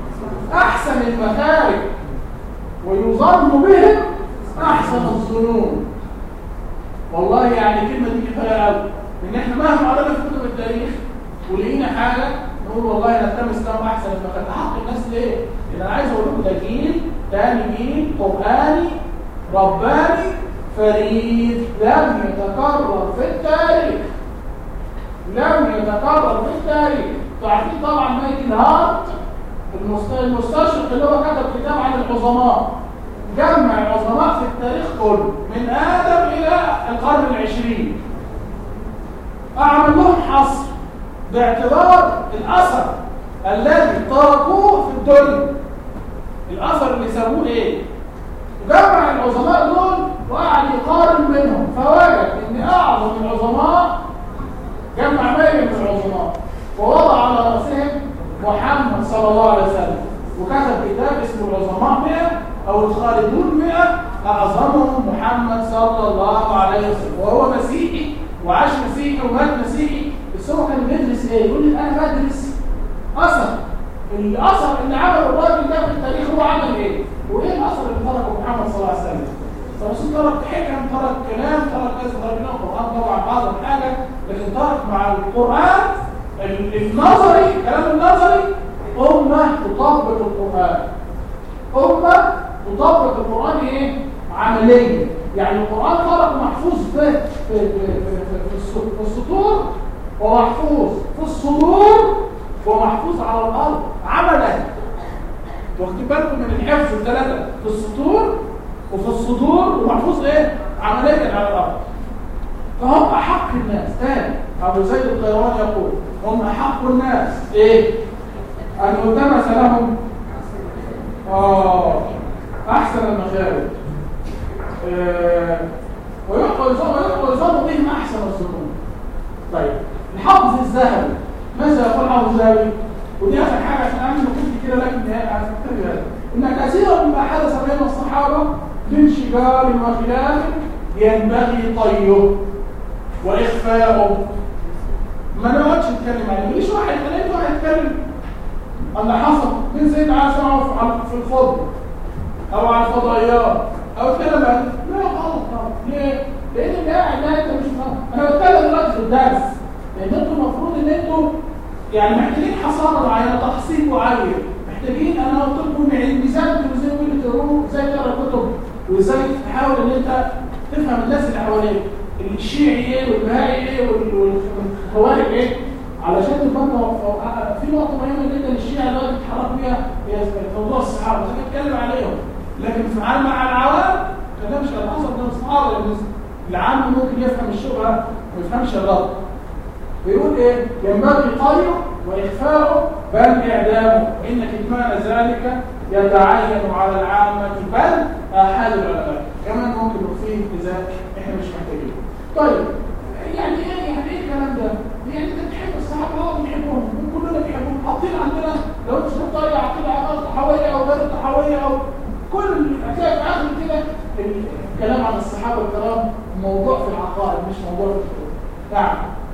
احسن المخارج ويظن بهم احسن الظنون والله يعني كلمه دي كفايه قوي ان احنا مهما قرينا في كتب التاريخ ولقينا حاجه نقول والله نلتمس لهم احسن المخارج حق الناس ليه؟ لان انا عايز اقول لكم ده جيل تاني جيل قراني رباني فريد لم يتكرر في التاريخ لم يتكرر في التاريخ تعرفين طبعا مايكل هارت المستشرق اللي هو كتب كتاب عن العظماء جمع العظماء في التاريخ كله من آدم إلى القرن العشرين أعمل لهم حصر باعتبار الأثر الذي تركوه في الدنيا الأثر اللي سابوه إيه؟ جمع العظماء دول وقعد يقارن بينهم فوجد ان اعظم العظماء جمع بين العظماء ووضع على راسهم محمد صلى الله عليه وسلم وكتب كتاب اسمه العظماء 100 او الخالدون 100 اعظمهم محمد صلى الله عليه وسلم وهو مسيحي وعاش مسيحي ومات مسيحي بس هو كان بيدرس ايه؟ يقول لي انا بدرس اثر الاثر اللي عمله الراجل ده في التاريخ هو عمل ايه؟ وايه الاثر اللي تركه محمد صلى الله عليه وسلم؟ الرسول ترك حكم ترك كلام ترك كذا ترك لنا القران طبعا اعظم حاجه لكن ترك مع القران النظري الكلام النظري امه تطبق القران امه تطبق القران ايه؟ عمليا يعني القران ترك محفوظ في في في, في, في السطور ومحفوظ في الصدور ومحفوظ على الارض عملا واخدين بالكم من الحفظ الثلاثه في السطور وفي الصدور ومحفوظ ايه عمليا على الارض فهم احق الناس تاني ابو زيد القيروان يقول هم احق الناس ايه ان يلتمس لهم اه احسن المخارج آه ويظن بهم احسن الظنون طيب الحافظ الذهبي ماذا يقول حافظ الذهبي ودي اخر حاجه عشان اعمل كنت كده لكن هتكتب هذا ان كثيرا مما حدث بين الصحابه من شجار وخلاف ينبغي طيه واخفاؤه ما نقعدش نتكلم عليه مفيش واحد لقيت واحد يتكلم اللي حصل من سيدنا عائشه في الفضل او على الفضائيات او اتكلم عن لا غلط طبعا ليه؟ لان اللي قاعد ده انت مش فاهم انا بتكلم دلوقتي في الدرس لان انتوا المفروض ان انتوا يعني محتاجين حصانه معينه تحصيل معين محتاجين انا قلت لكم نثبت وازاي اللي تقروه ازاي تقرا كتب وازاي تحاول ان انت تفهم الناس اللي حواليك الشيعي ايه والبهائي ايه والخوارج ايه علشان تفهم في نقطه مهمه جدا الشيعة دلوقتي بيتحركوا فيها هي موضوع الصحابه زي بتكلم عليهم لكن في مع العوام ما كلامش الحصر ده الصحابه العام ممكن يفهم الشبهه ما يفهمش الرد بيقول ايه ينبغي قريه واخفاؤه بل اعدامه ان كتمان ذلك يتعين على العامه بل احد العلماء كمان ممكن نخفيه اذا احنا مش محتاجين طيب يعني ايه يعني ايه الكلام ده يعني انت بتحب الصحابه اه بنحبهم كلنا بنحبهم حاطين عندنا لو انت بتطلع عقيده عقيده طحاويه او غير طحاويه او كل هتلاقي في اخر كده الكلام عن الصحابه الكرام موضوع في العقائد مش موضوع في الفقه نعم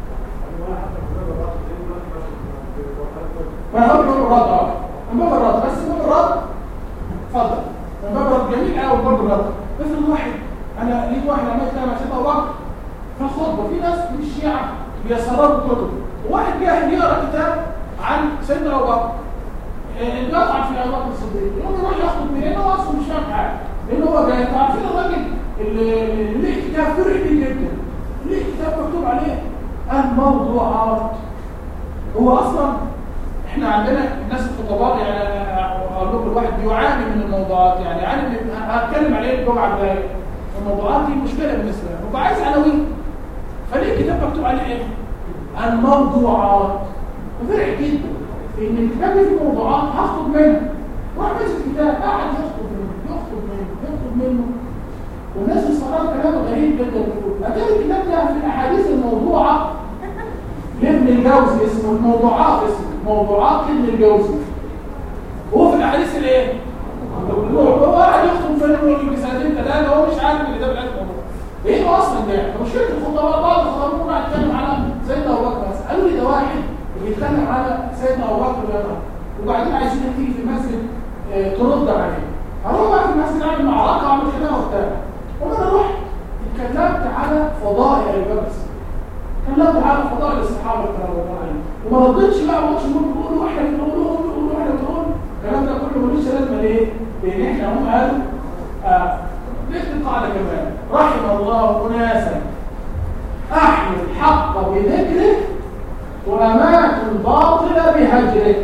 ما هو باب الرد اه من باب الرد بس من باب الرد اتفضل من باب الرد جميل قوي باب الرد افرض واحد انا لقيت واحد عمال يتكلم عن سيدنا ابو بكر في الخطبه في ناس من الشيعه بيسربوا كتب وواحد جاي يقرا كتاب عن سيدنا ابو بكر يقطع في ابو بكر الصديق يقوم يروح ياخد منين هو اصلا مش فاهم حاجه لان هو جاي عارفين الراجل اللي ليه كتاب فرق جدا ليه كتاب مكتوب عليه الموضوعات هو اصلا احنا عندنا الناس الخطباء يعني اقول لكم الواحد بيعاني من الموضوعات يعني يعاني من هتكلم عليه الجمعه الجايه الموضوعات دي مشكله بالنسبه له هو عايز عناوين فليه الكتاب مكتوب عليه ايه؟ الموضوعات فرق جدا ان الكتاب فيه موضوعات هخطب منه راح ماسك الكتاب قاعد يخطب منه يخطب منه يخطب منه والناس استغربت كلام غريب جدا اتاري الكتاب ده في الاحاديث الموضوعه لابن الجوزي اسمه الموضوعات اسمه موضوعات ابن الجوزي وهو في الاحاديث الايه؟ هو قاعد يخطب فيلم بسنتين ثلاثه وهو مش عارف ان ده بالعكس موضوع ايه هو اصلا ده؟ مشكله الخطباء بعض الخطباء ممكن يتكلم على سيدنا ابو بكر بس قالوا لي ده واحد بيتكلم على سيدنا ابو بكر وبعدين عايزين تيجي في المسجد آه، ترد عليه هروح بقى في المسجد اعمل معركه واعمل كده وبتاع وانا رحت اتكلمت على فضائل ابي بكر الصديق اتكلمت على فضائل الصحابه رضي الله عنهم وما رضيتش بقى ما قلتش بيقولوا واحنا بنقول بيقولوا واحنا بنقول الكلام ده كله ملوش لازمه ليه؟ لان احنا هم قالوا آه نكتب قاعده كمان رحم الله اناسا احيوا الحق بذكره واماتوا الباطل بهجره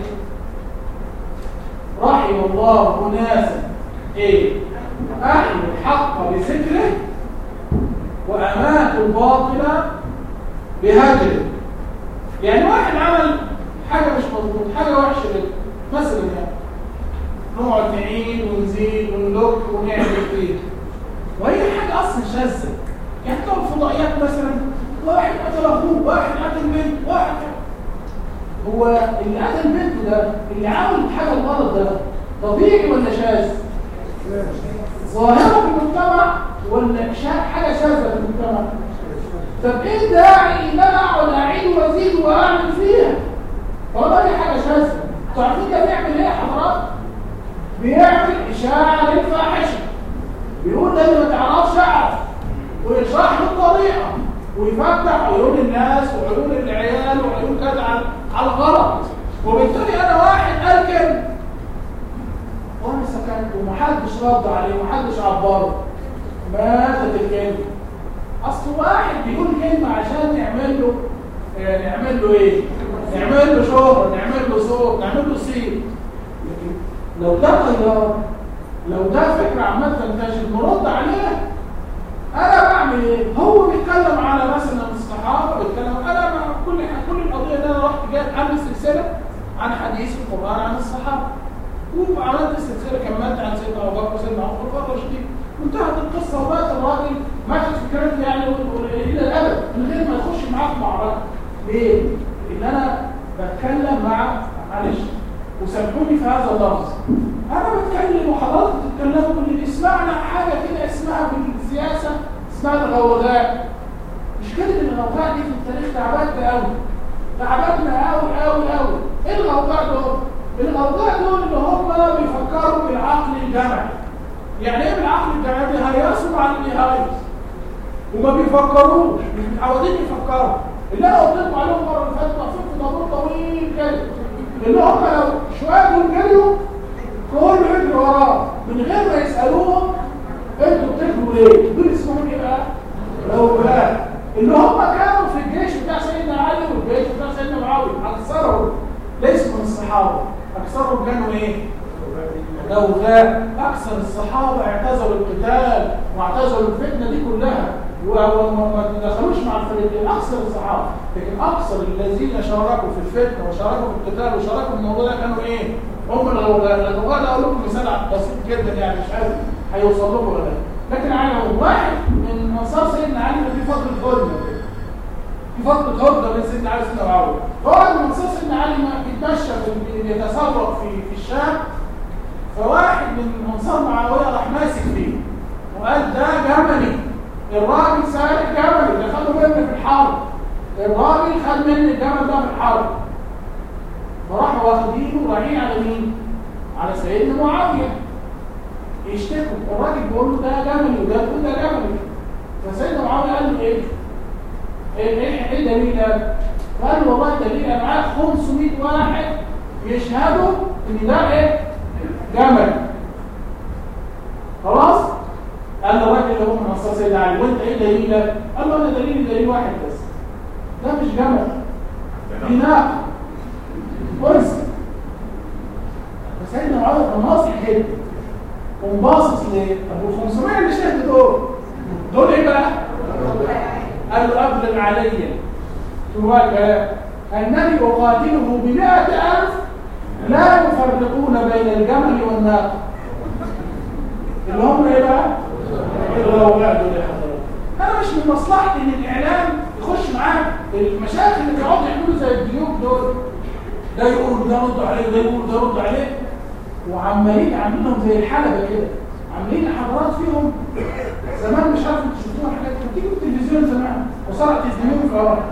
رحم الله اناسا ايه احيوا الحق بذكره واماتوا الباطل بهجره يعني واحد عمل حاجه مش مظبوط حاجه وحشه جدا مثلا يعني نقعد نعيد ونزيد ونلوك ونعمل فيه وهي حاجه اصلا شاذه يعني تقعد فضائيات مثلا واحد قتل اخوه واحد قتل بنت واحد هو اللي قتل بنته ده اللي عمل الحاجه الغلط ده طبيعي ولا شاذ؟ ظاهره في المجتمع ولا شا... حاجه شاذه في المجتمع؟ طب ايه الداعي ان انا اقعد اعيد وازيد واعمل فيها؟ طالما دي حاجه شاذه انتوا عارفين ده بيعمل ايه يا حضرات؟ بيعمل اشاعه للفاحشه بيقول ده اللي ما تعرفش اعرف ويشرح له الطريقه ويفتح عيون الناس وعيون العيال وعيون كذا على على الغلط وبالتالي انا واحد قال كلمه وانا سكت ومحدش رد عليه ومحدش عبره ماتت الكلمه اصل واحد بيقول كلمه عشان نعمل له آه، نعمل له ايه نعمل له شهره نعمل له صوت نعمل له صيت لكن لو ده طيار لو ده فكره عمال تنتشر نرد عليها انا بعمل ايه هو بيتكلم على مثلا الصحابه بيتكلم انا مع كل كل القضيه ان انا رحت جايب عامل سلسله عن حديث القران عن الصحابه وعملت السلسله كملت عن سيدنا ابو بكر وسيدنا عمر وفتره شديده وانتهت القصه ومات الراجل ماتت فكرته يعني الى الابد من غير ما يخش معاه في معركه ليه؟ لان انا بتكلم مع معلش وسامحوني في هذا اللفظ انا بتكلم وحضرتك بتتكلموا كل اسمعنا حاجه كده اسمها في السياسه اسمها الغوغاء مش كده الغوغاء دي في التاريخ تعبتنا قوي تعبتنا قوي قوي قوي ايه الغوغاء دول الغوغاء دول اللي هم بيفكروا بالعقل الجمعي يعني ايه بالعقل الجمعي بيهيصوا مع اللي بيهيص وما بيفكروش مش متعودين يفكروا اللي انا قلت لكم عليهم المره اللي فاتت واقفين في طابور طويل كده اللي هم لو شويه دول جريوا كله يجري وراه من غير ما يسالوهم انتوا بتجروا ليه؟ دول اسمهم ايه بقى؟ الأولاد اللي هم كانوا في الجيش بتاع سيدنا علي والجيش بتاع سيدنا معاويه اكثرهم ليسوا من الصحابه اكثرهم كانوا ايه؟ لوغاء اكثر الصحابه اعتزلوا القتال واعتزلوا الفتنه دي كلها وما دخلوش مع الفريقين اكثر الصحابه لكن اكثر الذين شاركوا في الفتنه وشاركوا في القتال وشاركوا في الموضوع ده كانوا ايه؟ هم الغوغاء الغوغاء ده اقول لكم مثال بسيط جدا يعني مش عارف هيوصل لكم ولا لا لكن على واحد من انصار سيدنا علي في فتره هدنه في فتره هدنه بين سيدنا علي وسيدنا معاويه فواحد من انصار سيدنا علي ما بيتمشى في- بيتسوق في في الشام فواحد من انصار معاويه راح ماسك فيه وقال ده جملي الراجل سارق جملي ده خده مني في الحرب الراجل خد مني الجمل ده في الحرب فراحوا واخدينه ورايحين على مين؟ على سيدنا معاويه يشتكوا الراجل بيقول له ده جملي وده بيقول ده جملي فسيدنا معاويه قال له ايه؟ ايه ايه ايه دليل ده؟ قال له والله دليل انا معايا 500 واحد يشهدوا ان ده ايه؟ جمل خلاص؟ قال له الراجل اللي هو من انصار سيدنا علي وانت ايه دليلك؟ قال له انا دليلي دليل واحد بس ده مش جمل دي ناقه كرسي فسيدنا معاويه كان ناصح جدا ومباصص ليه؟ طب وال 500 اللي شهدوا دول دول ايه بقى؟ قال له ابلغ علي تواجه انني اقاتله ب 100000 لا يفرقون بين الجمل والناقه اللي هم ايه بقى؟ الغوغاء دول يا حضرتك انا مش من مصلحتي ان الاعلام يخش معاه المشايخ اللي بيقعدوا يعملوا زي الديوك دول ده يقول ده رد عليه ده يقول ده رد عليه وعمالين عاملينهم زي الحلبه كده عاملين حضارات فيهم زمان مش عارف انتوا شفتوها الحاجات دي بتيجي في التلفزيون زمان وصارت تدمير في اه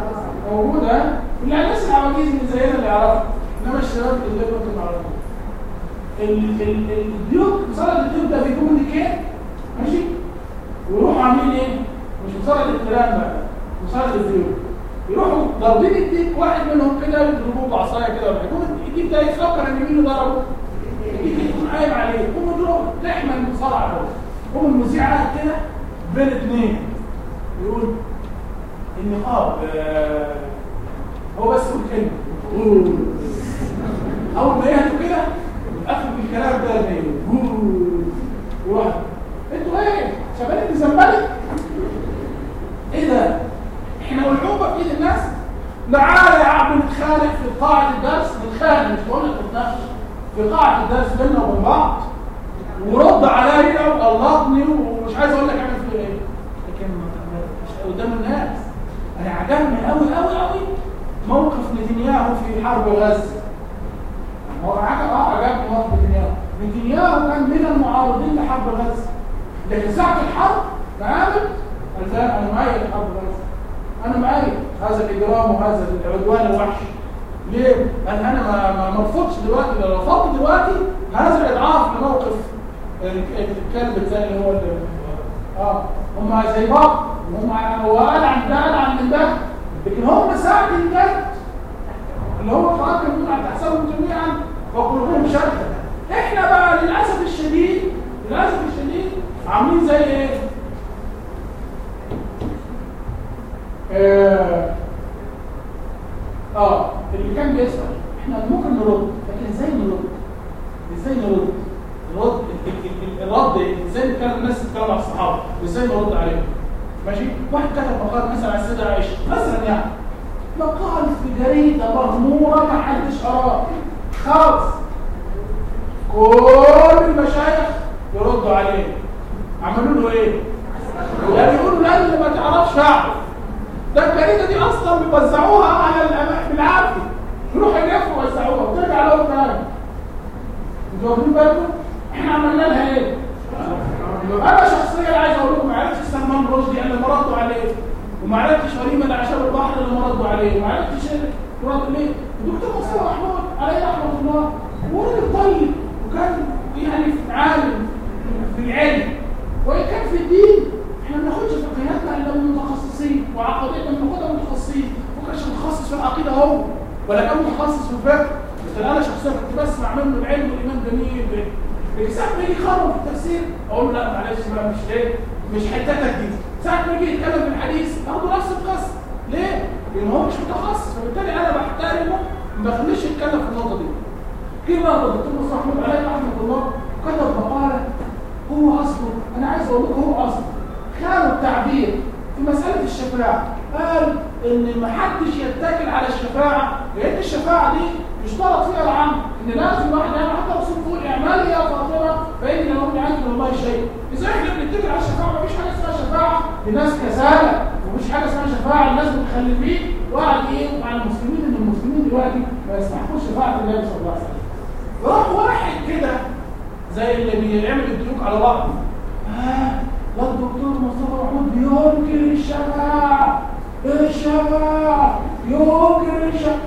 موجوده يعني الناس العواجيز اللي زينا اللي يعرفوا انما الشباب اللي انتوا ما تعرفوش ال- ال- ال- الديوك مصارعه الديوك ده بيكون ديكين ماشي ويروحوا عاملين ايه مش مصارعه الكلام بقى مصارعه الديوك يروحوا ضاربين الديك واحد منهم كده يضربوه بعصايه كده ولا حاجه يقوم الديك ده يفكر ان مين اللي ضربه الديك يكون قايم عليه يقوم يضرب تحمل المصارعه ده يقوم المذيع قاعد كده بين اثنين يقول النقاب آه، هو بس يقول كلمه اول ما يهدوا كده يقفل بالكلام ده زي وراح انتوا ايه شباب زنبلك ايه ده احنا والعوبه في ايد الناس تعالى يا عم نتخانق في قاعه الدرس نتخانق مش بقول لك نتناقش في قاعه الدرس بيننا وبين بعض ورد عليا وغلطني ومش عايز اقول لك اعمل فيه ايه لكن ما- مش قدام الناس انا عجبني قوي قوي قوي موقف نتنياهو في حرب غزه هو عجب اه عجبني موقف نتنياهو نتنياهو كان من المعارضين لحرب غزه لكن ساعه الحرب معامل قال لا انا معايا حرب غزه انا معايا هذا الاجرام وهذا العدوان الوحشي ليه؟ قال انا ما ما مرفضش دلوقتي لو رفضت دلوقتي هذا اضعاف لموقف ال- الكلب زي اللي هو اللي اه هم زي بعض هم هو قال عن ده قال عن من ده لكن هم ساعه الجد اللي هو قرار كان بيقول على تحسبهم جميعا وقلوبهم شتى احنا بقى للاسف الشديد للاسف الشديد عاملين زي ايه؟ آه, اه اللي كان بيسأل احنا ممكن نرد لكن ازاي نرد؟ ازاي نرد؟ الرد ال- ال- ال- الرد ازاي نتكلم الناس تتكلم على الصحابه ازاي نرد عليهم؟ ماشي؟ واحد كتب مقال مثلا على السيده عائشه مثلا يعني مقال في جريده مغموره ما حدش قراه خالص كل المشايخ يردوا عليه عملوا له ايه؟ يعني يقولوا لا اللي ما تعرفش اعرف ده الجريده دي اصلا بيوزعوها على الأما- بالعافيه يروحوا يلفوا ويوزعوها وترجع لهم تاني انتوا واخدين بالكم؟ احنا عملنا لها ايه؟ انا شخصيا عايز اقول لكم ما عرفتش سلمان رشدي اللي ردوا عليه وما عرفتش وليم الاعشاب البحر اللي ردوا عليه وما عرفتش رد ليه؟ الدكتور مصطفى محمود عليه رحمه الله وراجل طيب وكان يعني عالم في العلم وان كان في الدين احنا ما بناخدش فقهياتنا الا من متخصصين وعقائدنا بناخدها من متخصصين ما كانش متخصص في العقيده هو ولا كان متخصص في الفقه لكن انا شخصيا كنت بسمع منه العلم والايمان جميل لكن ساعه ما يجي يخرب في التفسير اقول له لا معلش بقى مش ايه مش حتتك دي ساعه ما يجي يتكلم في الحديث اخده نفس القصه ليه؟ لان هو مش متخصص فبالتالي انا بحترمه ما بخليش يتكلم في النقطه دي جه بقى الدكتور مصطفى محمود عليه رحمه الله كتب مقاله هو اصله انا عايز اقول لكم هو اصله خانوا التعبير في مساله الشفاعه قال ان ما حدش يتكل على الشفاعه لان الشفاعه دي يشترط فيها العمل ان لازم واحد يعمل حتى لو سوف يقول اعمالي يا فاطمه فان لو من عند الله شيء اذا احنا بنتكل على الشفاعه مفيش حاجه اسمها شفاعه لناس كسالى ومفيش حاجه اسمها شفاعه لناس متخلفين وقعد ايه مع المسلمين ان المسلمين دلوقتي ما يستحقوش شفاعه النبي صلى الله عليه وسلم راح واحد كده زي اللي بيعمل الديوك على بعض آه لا الدكتور مصطفى محمود بينكر الشفاعة الشفاعة ينكر الشفاعة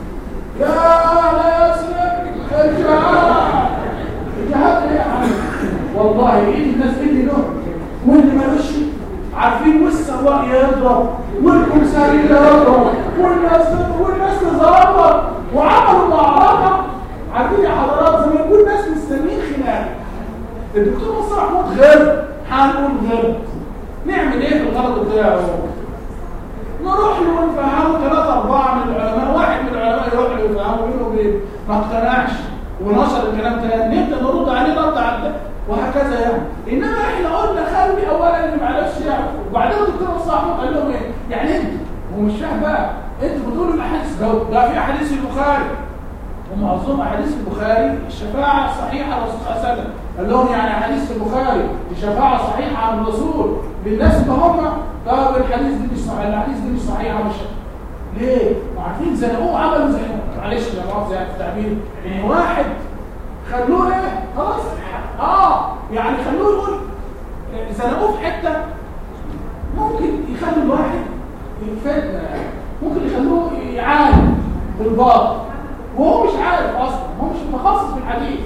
يا لا يسلم الجهاد الجهاد ايه يا عم والله ايد الناس اللي له واللي مالوش عارفين والسواق يضرب والكمساري يضرب والناس والناس تزرب وعملوا معركه عارفين يا حضرات زي ما يكون ناس مستنيين خناقه الدكتور مصطفى محمود غلط هنقول غلط نعمل ايه في الغلط بتاعه نروح له ونفهمه ثلاثة أربعة من العلماء واحد من العلماء يروح له يفهمه بينه وبين ما اقتنعش ونشر الكلام تاني نبدأ نرد عليه رد على ده وهكذا يعني إنما إحنا قلنا خلي أولا اللي معلش يعني وبعدين الدكتور مصطفى محمود قال لهم إيه؟ يعني أنتوا هو مش فاهم بقى أنتوا بتقولوا الأحاديث ده ده في أحاديث البخاري ومعظم احاديث البخاري الشفاعه صحيحه الرسول صلى الله عليه وسلم قال لهم يعني حديث البخاري الشفاعه صحيحه عن الرسول للناس اللي هم طب الحديث دي مش صحيح الحديث دي مش صحيحه مش ليه؟ وعارفين زنقوه عملوا زي معلش يا مؤاخذه يعني في التعبير ان واحد خلوه ايه؟ خلاص اه يعني خلوه يقول زنقوه في حته ممكن يخلوا الواحد فتنه يعني ممكن يخلوه يعاني بالباطل وهو مش عارف اصلا هو مش متخصص في الحديث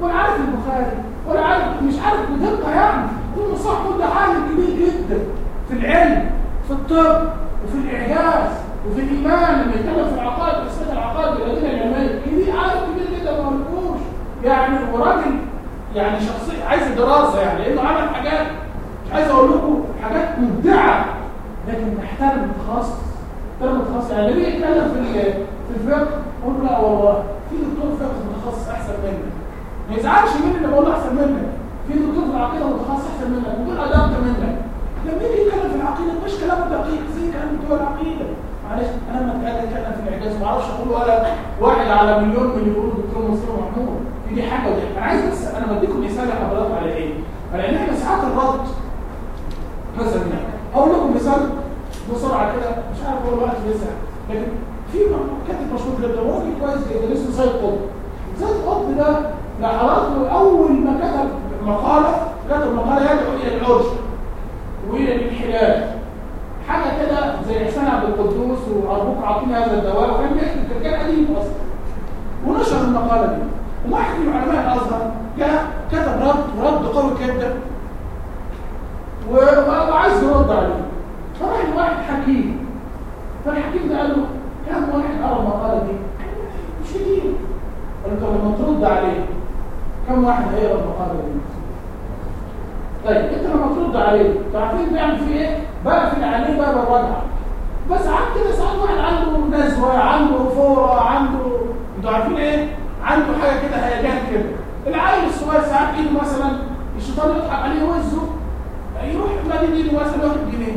ولا عارف البخاري ولا عارف مش عارف بدقه يعني كل صح كل حاجه كبير جدا في العلم في الطب وفي الاعجاز وفي الايمان لما يتكلم في العقائد في العقائد الادله العلميه كبير عارف كبير جدا ما قالكوش يعني وراجل يعني شخصيه عايز دراسه يعني لانه عمل حاجات مش عايز اقول لكم حاجات مبدعه لكن محتاج متخصص محتاج متخصص يعني ليه يتكلم في في الفقه قول لا والله في دكتور فقه متخصص احسن منك ما يزعلش مني اللي بقول احسن منك في دكتور في العقيده متخصص احسن منك ودول ادق منك لما يجي يتكلم في العقيده مش كلامه دقيق زي كلام بتوع العقيده معلش انا لما اتكلم اتكلم في الاعجاز ما اعرفش اقول ولا واحد على مليون من اللي يقولوا دكتور مصطفى محمود دي حاجه ودي انا عايز بس انا بديكم مثال يا حضرات على ايه؟ على ان احنا ساعات الرد مثلا اقول لكم مثال بسرعه كده مش عارف هو الوقت بيسع لكن في كاتب مشهور جدا وراجل كويس جدا اسمه سيد قطب سيد قطب ده لحضراتكم اول ما كتب مقاله كتب مقاله يدعو الى العرش والى الانحلال حاجه كده زي احسان عبد القدوس وارجوك اعطيني هذا الدواء وكان بيكتب كان قديم اصلا ونشر المقاله دي واحد من علماء الازهر جاء كتب رد رد قوي جدا وعايز يرد عليه فراح لواحد حكيم فالحكيم ده قال له كم واحد قرا المقاله دي؟ مش كتير قال له لما ترد عليه كم واحد هيقرا المقاله دي؟ طيب انت لما ترد عليه تعرفين بيعمل فيه ايه؟ بقفل عليه باب الرجعه بس ساعات كده ساعات واحد عنده نزوه عنده فوره عنده انتوا عارفين ايه؟ عنده حاجه كده هيجان كده العيل الصغير ساعات ايده مثلا الشيطان يضحك عليه وزه يروح مالي ايده مثلا واخد جنيه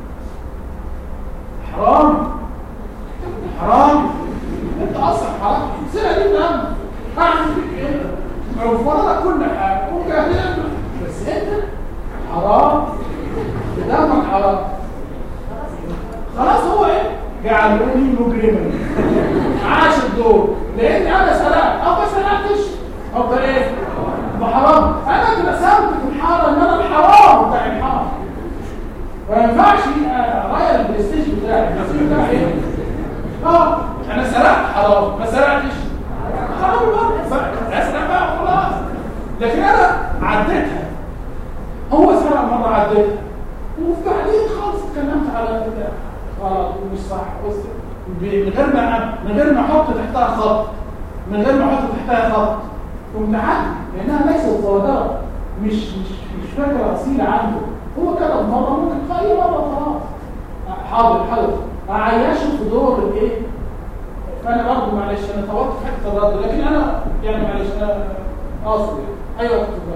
حرام حرام انت اصلا حرام السنه دي نعم هعمل فيك ايه موفره لك كل حاجه ممكن هتعمل بس انت حرام دمك حرام خلاص هو ايه جعلوني مجرما عاش الدور لان انا سرقت او ما سرقتش او ايه بحرام انا اترسمت في الحاره ان انا الحرام بتاع الحرام ما ينفعش اغير البرستيج بتاعي البرستيج بتاعي ايه اه انا سرقت حرام ما سرقتش حرام برضه اسرق بقى خلاص لكن انا عديتها هو سرق مره عديتها وبعدين خالص اتكلمت على غلط ومش صح بص من غير ما من غير ما احط تحتها خط من غير ما احط تحتها خط قمت عادي لانها ليست صادره مش مش مش فكره اصيله عنده هو كتب مره ممكن في اي مره خلاص حاضر حاضر اعيشه في دور الايه فانا برضه معلش انا طولت في حته الرد لكن انا يعني معلش انا قاصد يعني ايوه اتفضل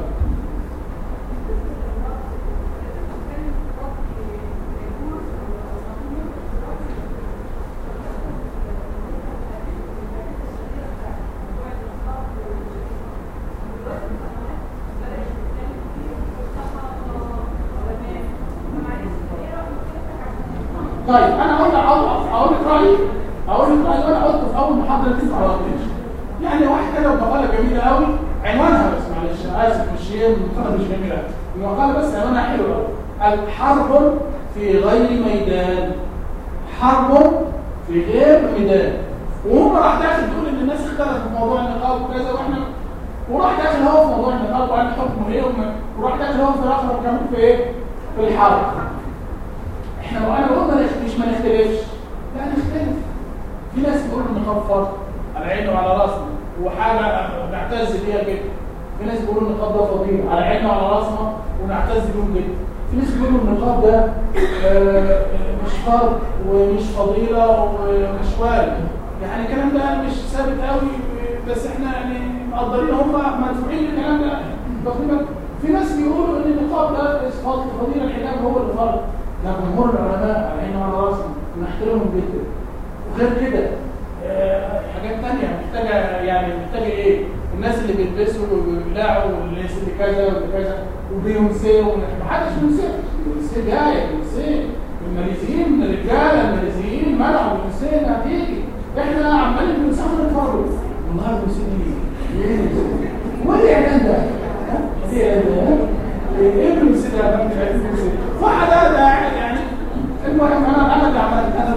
طيب انا اقول اقول لك رايي اقول لك رايي وانا قلت في اول محاضره انت ما قلتش يعني واحد كتب مقاله جميله قوي عنوانها بس معلش اسف مش هي المقاله مش جميله المقاله بس عنوانها حلو قوي الحرب في غير ميدان حرب في غير ميدان وهم راح داخل تقول ان الناس اختلفوا في موضوع النقاب وكذا واحنا وراح داخل هو في موضوع النقاب وقال حكمه ايه وراح داخل هو في الاخر كمان في ايه؟ في الحرب احنا لو انا قلنا مش ما نختلفش لا نختلف في ناس بيقولوا النقاب فرض على عينه وعلى راسنا وحاجه نعتز بيها جدا في ناس بيقولوا النقاب ده فضيله على عيننا وعلى راسنا ونعتز بيهم جدا في ناس بيقولوا النقاب ده آه مش فرض ومش فضيله ومش واجب يعني الكلام ده مش ثابت قوي بس احنا يعني مقدرين هم مدفوعين للكلام ده تقريبا في ناس بيقولوا ان النقاب ده فضيله الحجاب هو اللي فرض ده جمهور العلماء على عيننا وعلى راسنا ونحترمهم جدا وغير كده آه حاجات تانية محتاجة يعني محتاجة ايه؟ الناس اللي بيلبسوا وبيلاعوا والناس اللي كذا واللي كذا وبيونسيه محدش بيونسيه بيونسيه جاي بيونسيه الماليزيين من الرجاله الماليزيين منعوا بيونسيه انها تيجي احنا عمالين بنسافر نتفرج والله بيونسيه ايه؟ وايه الاعلان ده؟ ايه الاعلان ايه بيونسيه ده؟ واحد هذا يعني المهم انا انا اللي عملت انا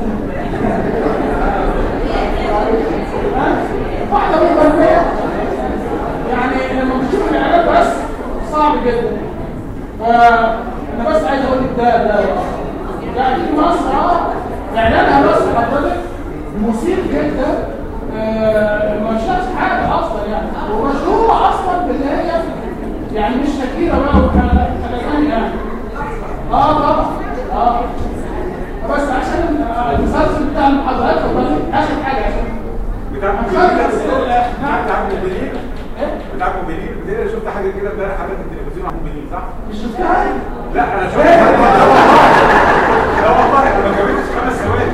واحده من يعني جدا فانا بس عايز اقول لك ده ده يعني في مصر اه اعلانها بس حضرتك مثير جدا آه، ما شافش حاجه اصلا يعني ومشهوره اصلا باللي هي يعني مش شكيره بقى وحاجه ثانيه يعني اه طبعا اه بس عشان المسلسل بتاع المحاضرات اخر حاجه عشان بتاع بتاع موبيلين بتاع موبيلين بتاع شفت حاجه كده امبارح حاجه في التلفزيون عن موبيلين صح؟ مش شفتها لا انا شفت لا والله انا ما كملتش خمس ثواني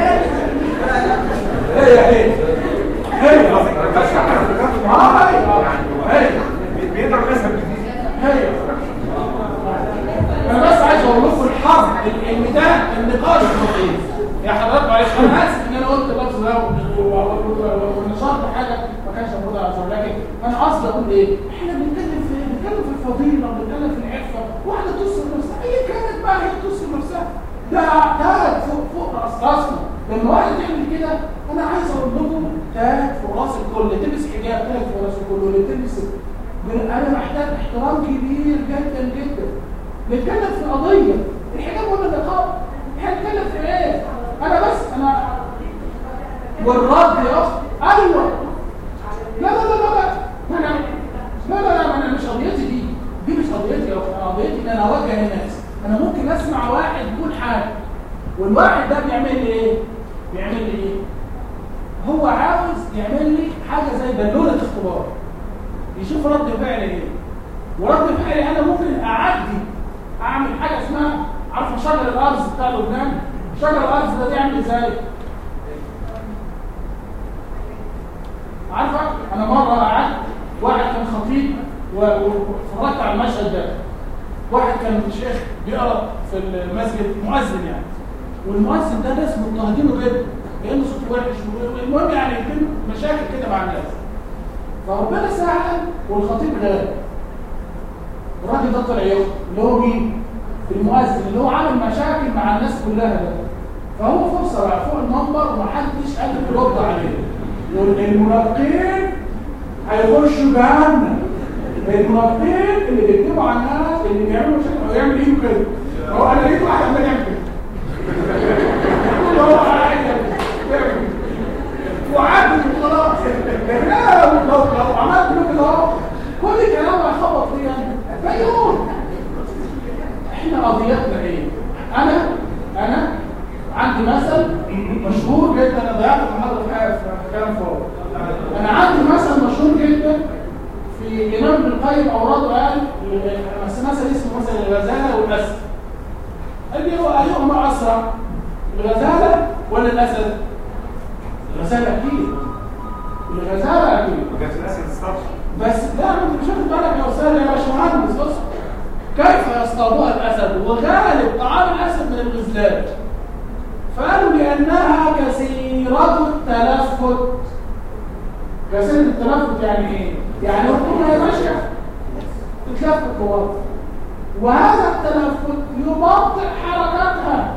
ايه يا ايه هي بس انا افتكرت اه هي بيضرب ناس جديد هي انا بس عايز اقول لكم الحظ ان ده النقاش الخطير يا حضرتك معلش انا اسف ان انا قلت اللفظ ده ونشرت حاجه ما كانش المفروض اظهر لكن انا قصدي اقول ايه احنا بنتكلم في بنتكلم في الفضيله بنتكلم في العفه واحده توصل نفسها اي كانت بقى هي توصل نفسها ده تاج فوق فوق راس راسنا لما واحد يعمل كده انا عايز اقول لكم تاج فوق راس الكل اللي تلبس حجاب تاج فوق راس الكل واللي تلبس انا محتاج احترام كبير جدا جدا نتكلم في قضيه الحجاب ولا النقاب احنا بنتكلم في ايه انا بس انا والرد يا اخي ايوه لا لا لا لا لا لا لا لا لا انا مش قضيتي دي دي مش قضيتي يا اخي انا قضيتي ان انا اوجه الناس انا ممكن اسمع واحد يقول حاجه والواحد ده بيعمل لي ايه بيعمل لي ايه هو عاوز يعمل لي حاجه زي بالونه اختبار يشوف رد فعلي ايه ورد فعلي انا ممكن اعدي اعمل حاجه اسمها عارفه شجر الارز بتاع لبنان شجر الارز ده بيعمل ازاي عارفه انا مره قعدت واحد كان خطيب واتفرجت على المشهد ده واحد كان شيخ بيقرا في المسجد مؤذن يعني والمؤذن ده ناس مضطهدينه جدا لانه صوته وحش المهم يعني يمكن مشاكل كده مع الناس فربنا ساعد والخطيب غاب الراجل ده طلع يوم اللي هو مين؟ المؤذن اللي هو عامل مشاكل مع الناس كلها ده فهو فرصه بقى فوق المنبر ومحدش قادر يرد عليه والمنافقين هيخشوا جهنم المنافقين اللي بيكتبوا على الناس اللي بيعملوا مشاكل هو يعمل ايه كده هو انا لقيت واحد عمال يعمل كده هو قاعد يعمل وعادي وخلاص لا لو لو عملت له كده اهو كل كلام هيخبط فيا مليون احنا قضيتنا ايه انا انا عندي مثل مشهور جدا انا ضيعت المحاضره في حاجه في كلام فوق انا عندي مثل مشهور جدا في امام ابن القيم اوراده قال مثل اسمه مثل الغزاله والاسد قال لي هو ايهما اسرع الغزاله ولا الاسد الغزاله اكيد الغزاله اكيد ما كانش الناس تستطيع بس لا انت مش واخد بالك يا استاذ يا باشمهندس بص كيف يصطادها الاسد وغالب طعام الاسد من الغزلان فقالوا لانها كثيره التلفت كثيره التلفت يعني ايه يعني ركوبها ماشيه تتلفت بوقت وهذا التلفت يبطئ حركتها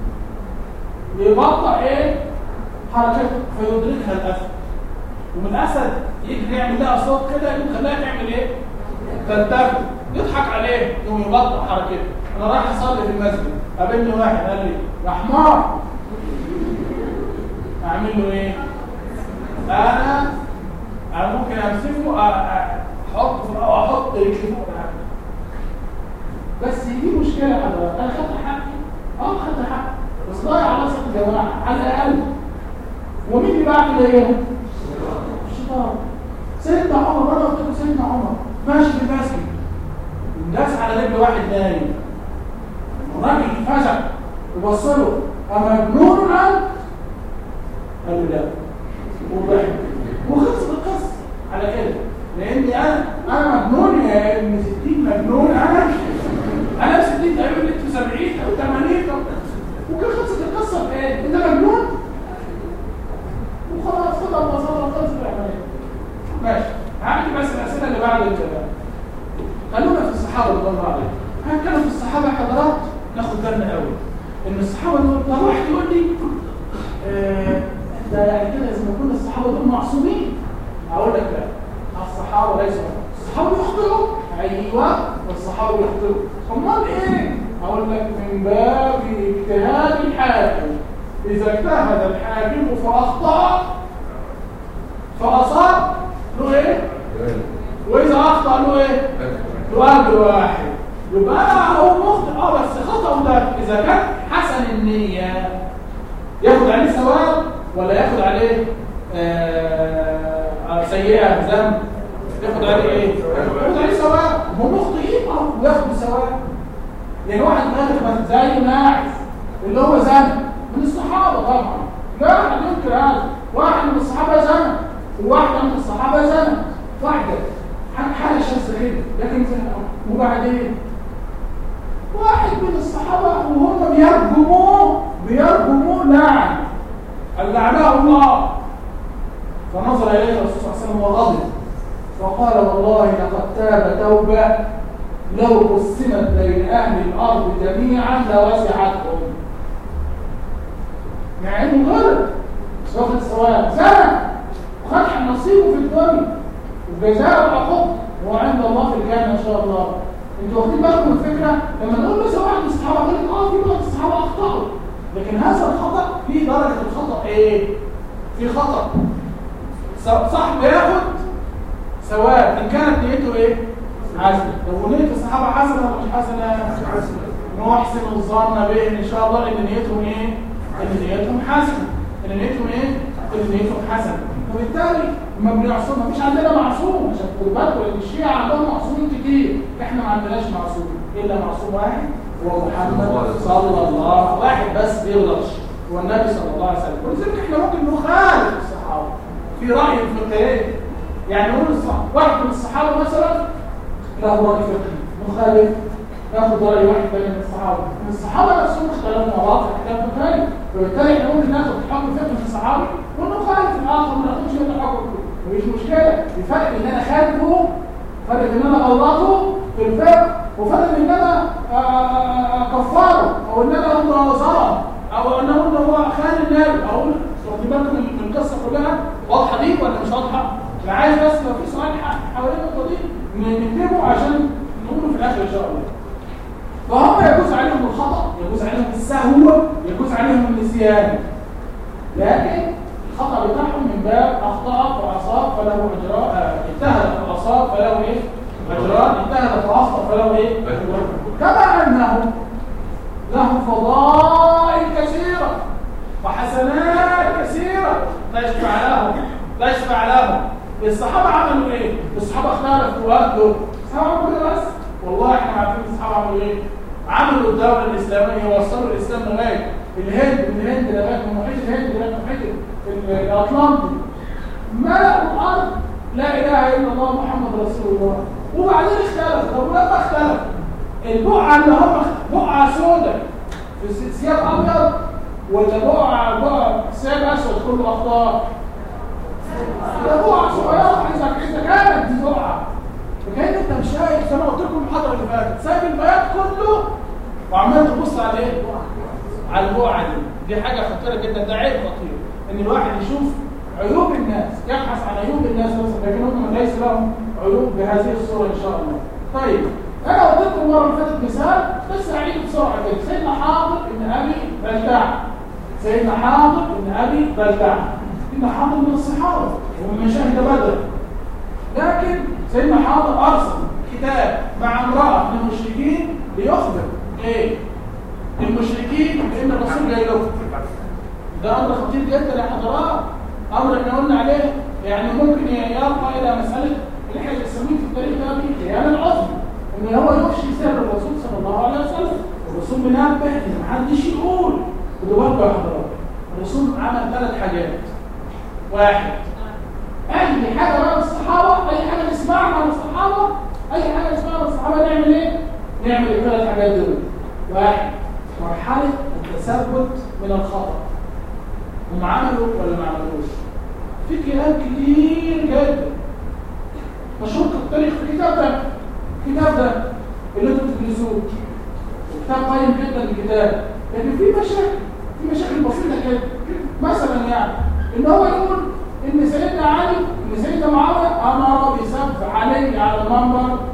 يبطئ ايه حركتها فيدركها الاسد ومن الاسد يجري يعمل لها صوت كده يقوم خلاها تعمل ايه تلتفت يضحك عليه يقوم يبطئ حركته انا رايح اصلي في المسجد قابلني واحد قال لي يا حمار اعمل له ايه انا انا ممكن امسكه احطه في او احط رجلي فوق بس دي مشكله حضرتك انا خدت حقي اه خدت حقي بس ضايع على وسط الجماعه على الاقل ومين اللي بعمل ايه الشيطان سيدنا عمر انا قلت له سيدنا عمر ماشي في المسجد داس على رجل واحد نايم الراجل فزع وبص له امجنون انت قال له لا وضحك وخلص القصه على كده لاني انا انا مجنون يا ابن 60 مجنون انا انا ب 60 تقريبا انت 70 او 80 وكان خلصت القصه في ايه؟ انت مجنون وخلاص خد البصاره وخلص العمليه ماشي هعمل بس الاسئله اللي بعد الكلام خلونا في الصحابه رضي الله عليهم هنتكلم في الصحابه حضرات ناخد بالنا قوي ان الصحابه دول طب واحد يقول لي آه ده يعني كده اذا ما كنا الصحابه دول معصومين اقول لك لا الصحابه ليسوا الصحابه يخطئوا ايوه والصحابه يخطئوا امال ايه اقول لك من باب اجتهاد الحاكم اذا اجتهد الحاكم فاخطا فاصاب له ايه واذا اخطا له ايه له اجر واحد يبقى هو مخطئ اه بس خطأه ده اذا كان حسن النيه ياخد عليه ثواب ولا ياخد عليه آه آه، سيئه ذنب ياخد عليه ايه ياخد عليه ثواب هم مخطئين اه وياخد ثواب يعني واحد غير زي ماعز اللي هو زنى من الصحابه طبعا لا احد ينكر هذا واحد من الصحابه زنى وواحده من الصحابه زنى واحده حاجه شاذه كده لكن زنى وبعدين واحد من الصحابة وهم بيرجموه بيرجموه لعن قال لعنه الله فنظر إليه الرسول صلى الله عليه وسلم وغضب فقال والله لقد تاب توبة لو قسمت بين أهل الأرض جميعا لوسعتهم مع إنه غلط مش واخد ثواب زنى وخد نصيبه في الدنيا وجزاء العقوبة هو عند الله في الجنة إن شاء الله انتوا واخدين بالكم من الفكره لما نقول مثلا واحد من الصحابه قال لك اه في بعض الصحابه اخطاوا لكن هذا الخطا في درجه الخطا ايه في خطا س- صاحب ياخد ثواب ان كانت نيته ايه حسنه لو نيه الصحابه حسنه ولا مش حسنه نحسن الظن به ان شاء الله ان نيتهم ايه ان نيتهم حسنه ان نيتهم ايه ان نيتهم حسنه وبالتالي ما بنعصم مفيش عندنا معصوم عشان تقول بالكم لان الشيعة عندهم معصومين كتير احنا ما عندناش معصوم الا معصوم واحد هو محمد صلى الله عليه واحد بس بيغلطش هو النبي صلى الله عليه وسلم ولذلك احنا ممكن نخالف الصحابه في راي فقهي يعني نقول الصحابة. واحد من الصحابه مثلا له راي فقهي مخالف ناخد راي واحد تاني من الصحابه من الصحابه نفسهم اختلفوا مع بعض في اختلاف فقهي وبالتالي احنا ممكن ناخد حكم فقهي من الصحابي ونخالف الاخر ما ناخدش منه حكم مفيش مشكله الفرق ان انا خالفه فرق ان انا غلطه في الفقه وفرق ان انا آه، آه، آه، كفاره او ان انا اقول هو ظلم او ان انا اقول هو خان النبي او اقول واخدين بالكم من من القصه كلها واضحه دي ولا مش واضحه؟ انا عايز بس لو في سؤال ح- حوالين النقطه دي ن- نكتبه عشان نقوله في الاخر ان شاء الله. فهم يجوز عليهم الخطا يجوز عليهم السهو يجوز عليهم النسيان لكن الخطا بتاعهم من باب اخطا فاصاب فله اجراء آه، اجتهد فاصاب فله ايه اجران اجتهد فاخطا فله ايه أجران. كما انه له فضائل كثيره وحسنات كثيره تشفع لهم تشفع لهم الصحابه عملوا ايه الصحابه اختلفوا وقالوا الصحابه عملوا كده بس والله احنا عارفين الصحابه عملوا ايه عملوا الدوله الاسلاميه وصلوا الاسلام لغايه الهند من الهند لغايه من محيط الهند لغايه محيط ال- الاطلنطي ملأوا الارض لا اله الا الله محمد رسول الله وبعدين اختلفوا طب ولما اختلف البقعه اللي هم بقعه سوداء في س- ثياب ابيض ولا بقعه بقعه ثياب اسود كله اخضر ده بقعه صغيره اذا اذا كانت دي بقعه فكان انت مش شايف زي ما قلت لكم المحاضره اللي فاتت سايب البياض كله وعمال تبص على ايه؟ على البقعه دي دي حاجه خطيره جدا ده عيب خطير ان الواحد يشوف عيوب الناس يبحث عن عيوب الناس بس لكن هم ليس لهم عيوب بهذه الصوره ان شاء الله طيب انا قلت لكم المره اللي فاتت مثال بس اعيد بسرعه كده سيدنا حاضر ابن ابي بلتع سيدنا حاضر ابن ابي بلتع سيدنا حاضر من الصحابه ومن شهد بدر لكن سيدنا حاضر ارسل كتاب مع امراه من المشركين ليخبر ايه المشركين بان الرسول جاي لهم ده امر خطير جدا يا حضرات امر احنا قلنا عليه يعني ممكن يرقى الى مساله اللي احنا بنسميه في التاريخ ده خيانه العظمى ان هو يفشي سر الرسول صلى الله عليه وسلم الرسول بينبه ان محدش يقول خدوا بالكم يا حضرات الرسول عمل ثلاث حاجات واحد اي حاجه بقى من الصحابه اي حاجه نسمعها من الصحابه اي حاجه نسمعها من الصحابه نعمل ايه؟ نعمل الثلاث حاجات دول واحد مرحله التثبت من الخطا هم عملوا ولا ما عملوش في كلام كتير جدا مشهور في التاريخ في الكتاب ده الكتاب ده اللي انتوا بتدرسوه كتاب قيم جدا الكتاب لكن في مشاكل في مشاكل بسيطه كده مثلا يعني ان هو يقول ان سيدنا علي ان سيدنا معاويه امر بسب علي على المنبر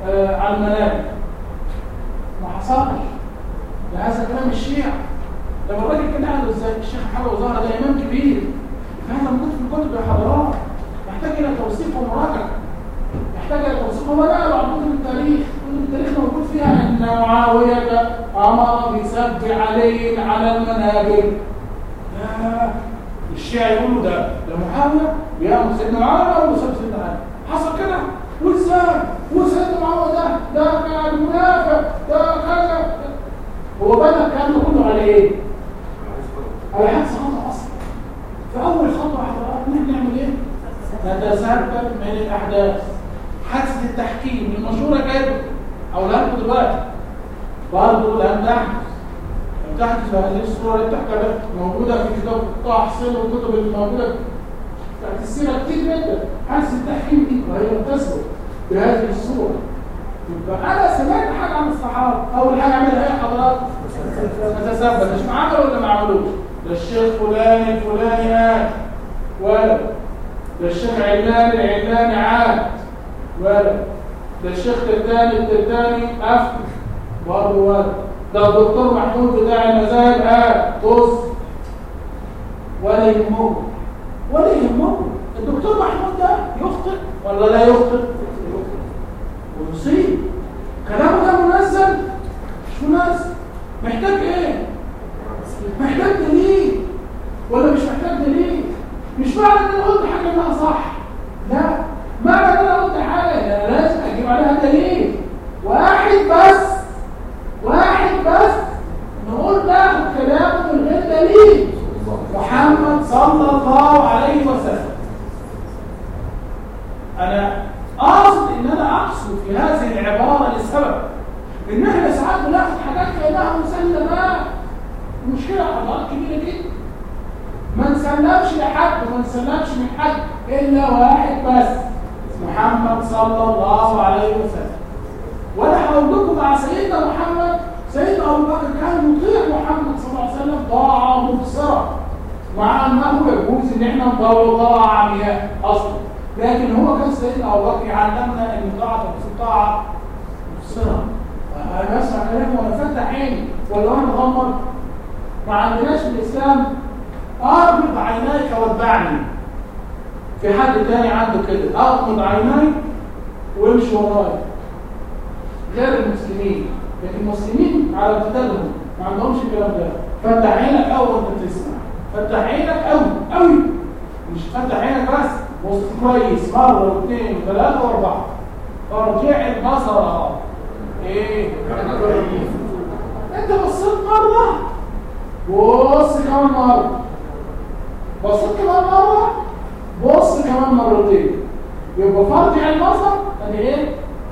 آه على المنابر ما حصلش ده هذا كلام الشيعة لما الراجل كان قاعد ازاي الشيخ محمد وزهره ده امام كبير فهذا موجود في الكتب يا حضرات يحتاج الى توثيق ومراجعه يحتاج الى توثيق ومراجعه بعض كتب التاريخ كتب التاريخ موجود فيها ان معاويه امر بسب علي على المنابر لا الشيعة يقولوا ده ده معاويه بيامر سيدنا معاويه وسب سيدنا علي حصل كده وازاي وسيدنا معاويه ده ده كان منافق ده كذا هو بنى الكلام ده كله على ايه؟ على حدث خطأ أصلا فأول خطوة حضرات نحن نعمل إيه؟ نتثبت من الأحداث حادثة التحكيم المشهورة كده أو لم دلوقتي برضه لم تحدث لم تحدث بهذه الصورة اللي بتحكي موجودة في كتاب طه حسين والكتب اللي موجودة بتاعت السيرة كتير جدا حادثة التحكيم دي وهي بتثبت بهذه الصورة يبقى أنا سمعت حاجة عن الصحابة أول حاجة أعملها إيه يا حضرات؟ نتثبت مش معامل ولا ما عملوش؟ ده الشيخ فلان الفلاني قال ولا ده الشيخ علان العلاني عاد ولا ده الشيخ تلتاني التلتاني أفتح برضه ولا ده الدكتور محمود بتاع المذاهب قال بص ولا يهمه ولا يهمه الدكتور محمود ده يخطئ ولا لا يخطئ؟ يخطئ ويصيب كلامه ده منزل مش منزل محتاج ايه؟ محتاج دليل ولا مش محتاج دليل مش معنى ان انا قلت حاجه انها صح لا معنى ان انا قلت حاجه انا لازم اجيب عليها دليل واحد بس واحد بس نقول ناخد كلامه من غير دليل محمد صلى الله عليه وسلم انا قصد ان انا اقصد في هذه العباره لسبب ان احنا ساعات بناخد حاجات كانها مسلمات مشكلة حضارات كبيرة جدا ما نسلمش لحد وما نسلمش من حد إلا واحد بس محمد صلى الله عليه وسلم وأنا هقول لكم مع سيدنا محمد سيدنا أبو بكر كان يطيع محمد صلى الله عليه وسلم طاعة مبصرة مع أنه يجوز إن إحنا نطور طاعة عمياء أصلا لكن هو كان سيدنا أبو بكر يعلمنا أن طاعة طاعة مبصرة أنا بسمع كلامه وأنا فاتح عيني ولا أنا مغمض ما عندناش في الإسلام أغمض عينيك واتبعني في حد تاني عنده كده أغمض عينيك وامشي ورايا غير المسلمين لكن المسلمين على قتالهم ما عندهمش الكلام ده فتح عينك أول ما تسمع فتح عينك أوي أوي مش فتح عينك بس بص كويس مرة واثنين وثلاثة وأربعة فارجع البصر ايه انت بصيت مرة بص كمان مرة بصيت كمان مرة بص كمان مرتين يبقى فرجع البصر ادي ايه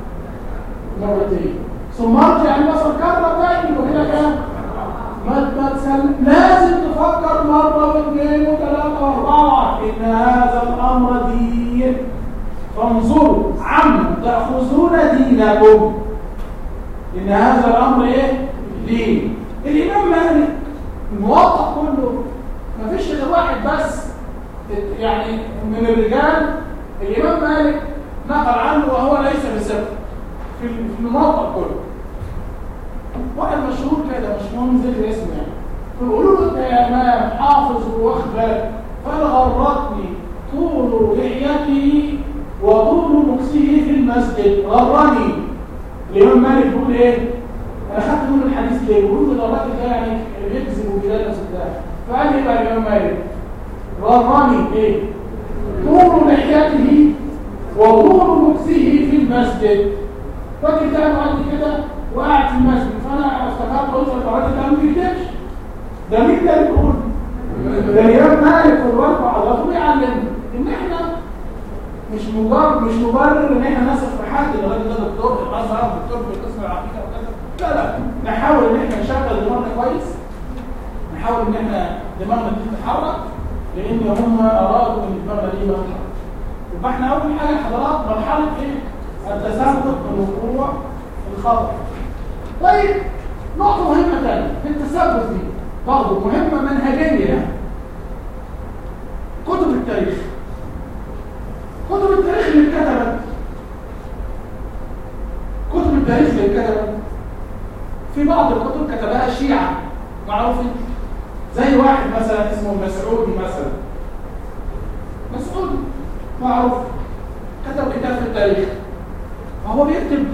مرتين ثم ارجع البصر كرة تاني يبقى كده كام ما ما تسلم لازم تفكر مرة واثنين وثلاثة وأربعة إن هذا الأمر دين فانظروا عم تأخذون دينكم إن هذا الأمر إيه؟ دين الإمام مالك الموقع كله ما فيش غير واحد بس يعني من الرجال الإمام مالك نقل عنه وهو ليس بسبب في الموقع كله واحد مشهور كده مش مهم ذكر اسمه يعني فيقولوا له انت يا امام حافظ واخد بالك فغرتني طول لحيته وطول مكسه في المسجد غرني الامام مالك بيقول ايه انا خدت منه الحديث ليه بيقول له الراجل ده يعني بيكذب وبيدلس وبتاع فقال لي بقى الامام مالك غرني ايه طول لحيته وطول مكسه في المسجد الراجل ده قاعد كده وقاعد في المسجد فانا افتكرت قلت الراجل ده ما بيكذبش ده مين ده بيقول ده الامام مالك والوالد حضرته بيعلمنا ان احنا مش مجرد مش مبرر ان احنا نثق في حد الراجل ده دكتور الازهر دكتور في قسم العقيده وكذا لا لا نحاول ان احنا نشغل دماغنا كويس نحاول ان احنا دماغنا دي تتحرك لان هم ارادوا ان دماغنا دي ما تتحرك يبقى احنا اول حاجه حضرات مرحله ايه؟ التثبت من وقوع الخطر طيب نقطه مهمه ثانيه في التثبت دي برضه مهمه منهجيه يعني كتب التاريخ كتب التاريخ اللي اتكتبت التاريخ للكتبه في بعض الكتب كتبها الشيعه معروفين زي واحد مثلا اسمه مسعودي مثلا مسعودي معروف كتب كتاب في التاريخ فهو بيكتب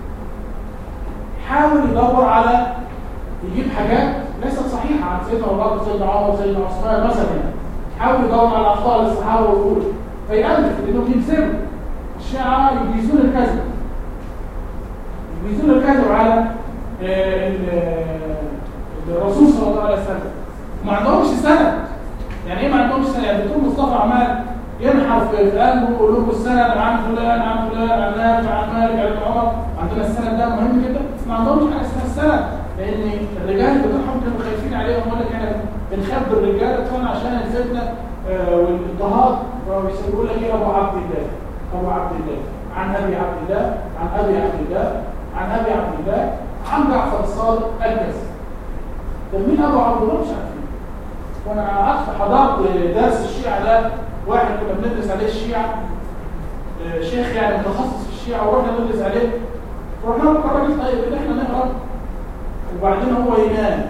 حاول يدور على يجيب حاجات ليست صحيحه عن سيدنا ابو بكر سيدنا عمر سيدنا عثمان مثلا يعني. حاول يدور على اخطاء الصحابه ويقول فيألف لانهم بيكذبوا الشيعه يجيزون الكذب يجيزون الكذب على آه، ال- الرسول صلى الله عليه وسلم ما عندهمش سند يعني ايه ما عندهمش سند يعني الدكتور مصطفى عمال ينحر في قلبه ويقول لكم السند عن فلان عن فلان عن نافع عن مالك عن ابن عمر عندنا السند ده مهم جدا بس ما عندهمش حاجه اسمها السند لان الرجال بتوعهم كانوا خايفين عليهم يقول لك احنا بنخبي الرجاله بتوعنا عشان الفتنه آه، والاضطهاد فبيقول لك ايه ابو عبد الله ابو عبد الله عن ابي عبد الله عن ابي عبد الله عن ابي عبد الله عن جعفر الصادق الكذب طب مين ابو عبد الله مش عارفين وانا قعدت حضرت درس الشيعة ده واحد كنا بندرس عليه الشيعة آه، شيخ يعني متخصص في الشيعة ورحنا ندرس عليه رحنا له الراجل طيب اللي احنا نقرا وبعدين هو ينام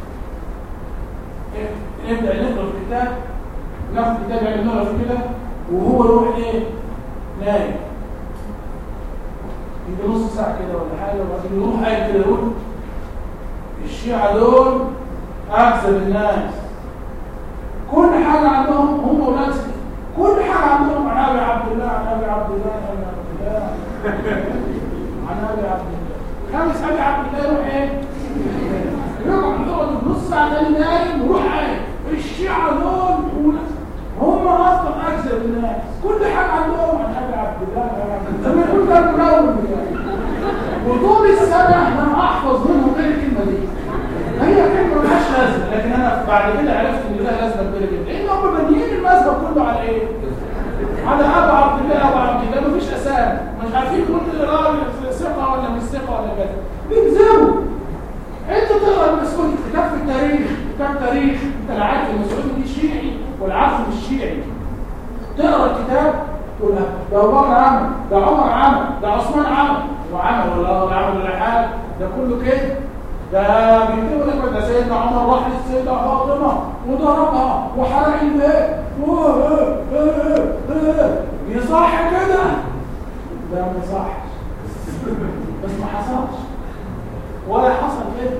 إيه، نبدا نقرا في الكتاب ناخد كتاب يعني نقرا فيه كده وهو يروح ايه نايم يجي نص ساعة كده ولا حاجة وبعدين يروح قايم كده يقول الشيعة دول أكذب الناس كل حاجة عندهم هم ولاد كل حاجة عندهم عن أبي عبد الله عن أبي عبد الله عن أبي عبد الله عن أبي عبد الله خامس أبي عبد الله يروح إيه؟ يقعد يقعد نص ساعة تاني نايم ويروح قايم الشيعة دول ولاد هم اصلا اكثر الناس كل حاجه عندهم عن ابي عبد الله عن أبي عبد الله. لما يكون ده ملون يعني وطول السنه انا احفظ منهم غير الكلمه دي هي كلمه ملهاش لازمه لكن انا بعد كده عرفت ان لها لازمه كبيره جدا لان هم بانيين المذهب كله على ايه؟ على ابو عبد الله ابو عبد الله مفيش اسامي مش عارفين كل راجل ثقه ولا مش ثقه ولا كذا بيكذبوا انت تقرا المسؤول كتاب في التاريخ كتاب تاريخ انت لا عارف المسؤول دي شيعي ولا عارف مش شيعي تقرا الكتاب تقول لا ده ابو بكر عمل ده عمر عمل ده عثمان عمل وعمل ولا ولا عمل ولا حاجه ده كله كده ده بيكتبوا لك ده سيدنا عمر راح للسيده فاطمه وضربها وحرق البيت يصح كده ده ما يصحش بس ما حصلش ولا حصل كده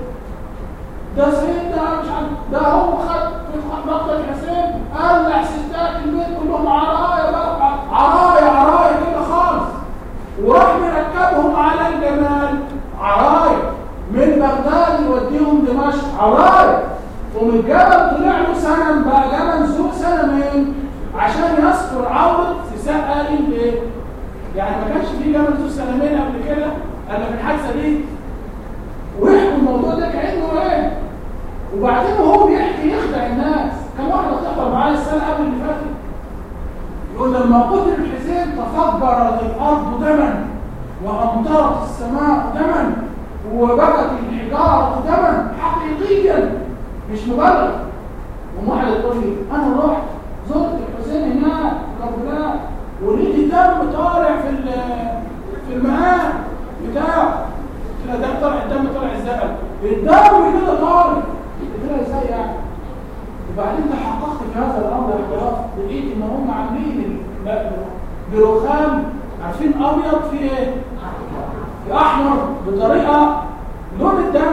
ده سيدنا مش عارف ده هو خد في مقتل الحسين قلع ستات البيت كلهم عرايا بقى عرايا عرايا كده خالص وراح مركبهم على الجمال عرايا من بغداد يوديهم دمشق عرايا ومن الجبل طلع له سنم بقى جبل ذو سنمين عشان يذكر عوض في سقى البيت يعني ما كانش فيه جبل ذو سنمين قبل كده الا في الحادثه دي ويحكوا الموضوع ده كانه ايه وبعدين وهو بيحكي يخدع الناس كان واحد تحضر معايا السنه قبل اللي فاتت يقول لما قتل الحسين تفجرت الارض دما وامطرت السماء دما وبكت الحجاره دما حقيقيا مش مبالغ وواحد يقول لي انا رحت زرت الحسين هناك في كربلاء ولقيت دم طالع في ال- في المقام بتاعه كده دم طالع الدم طالع ازاي الدم كده طالع كده ازاي يعني وبعدين تحققت في هذا الامر يا احتراف لقيت ان هم عاملين ال- برخام عارفين ابيض في ايه؟ في احمر بطريقه لون الدم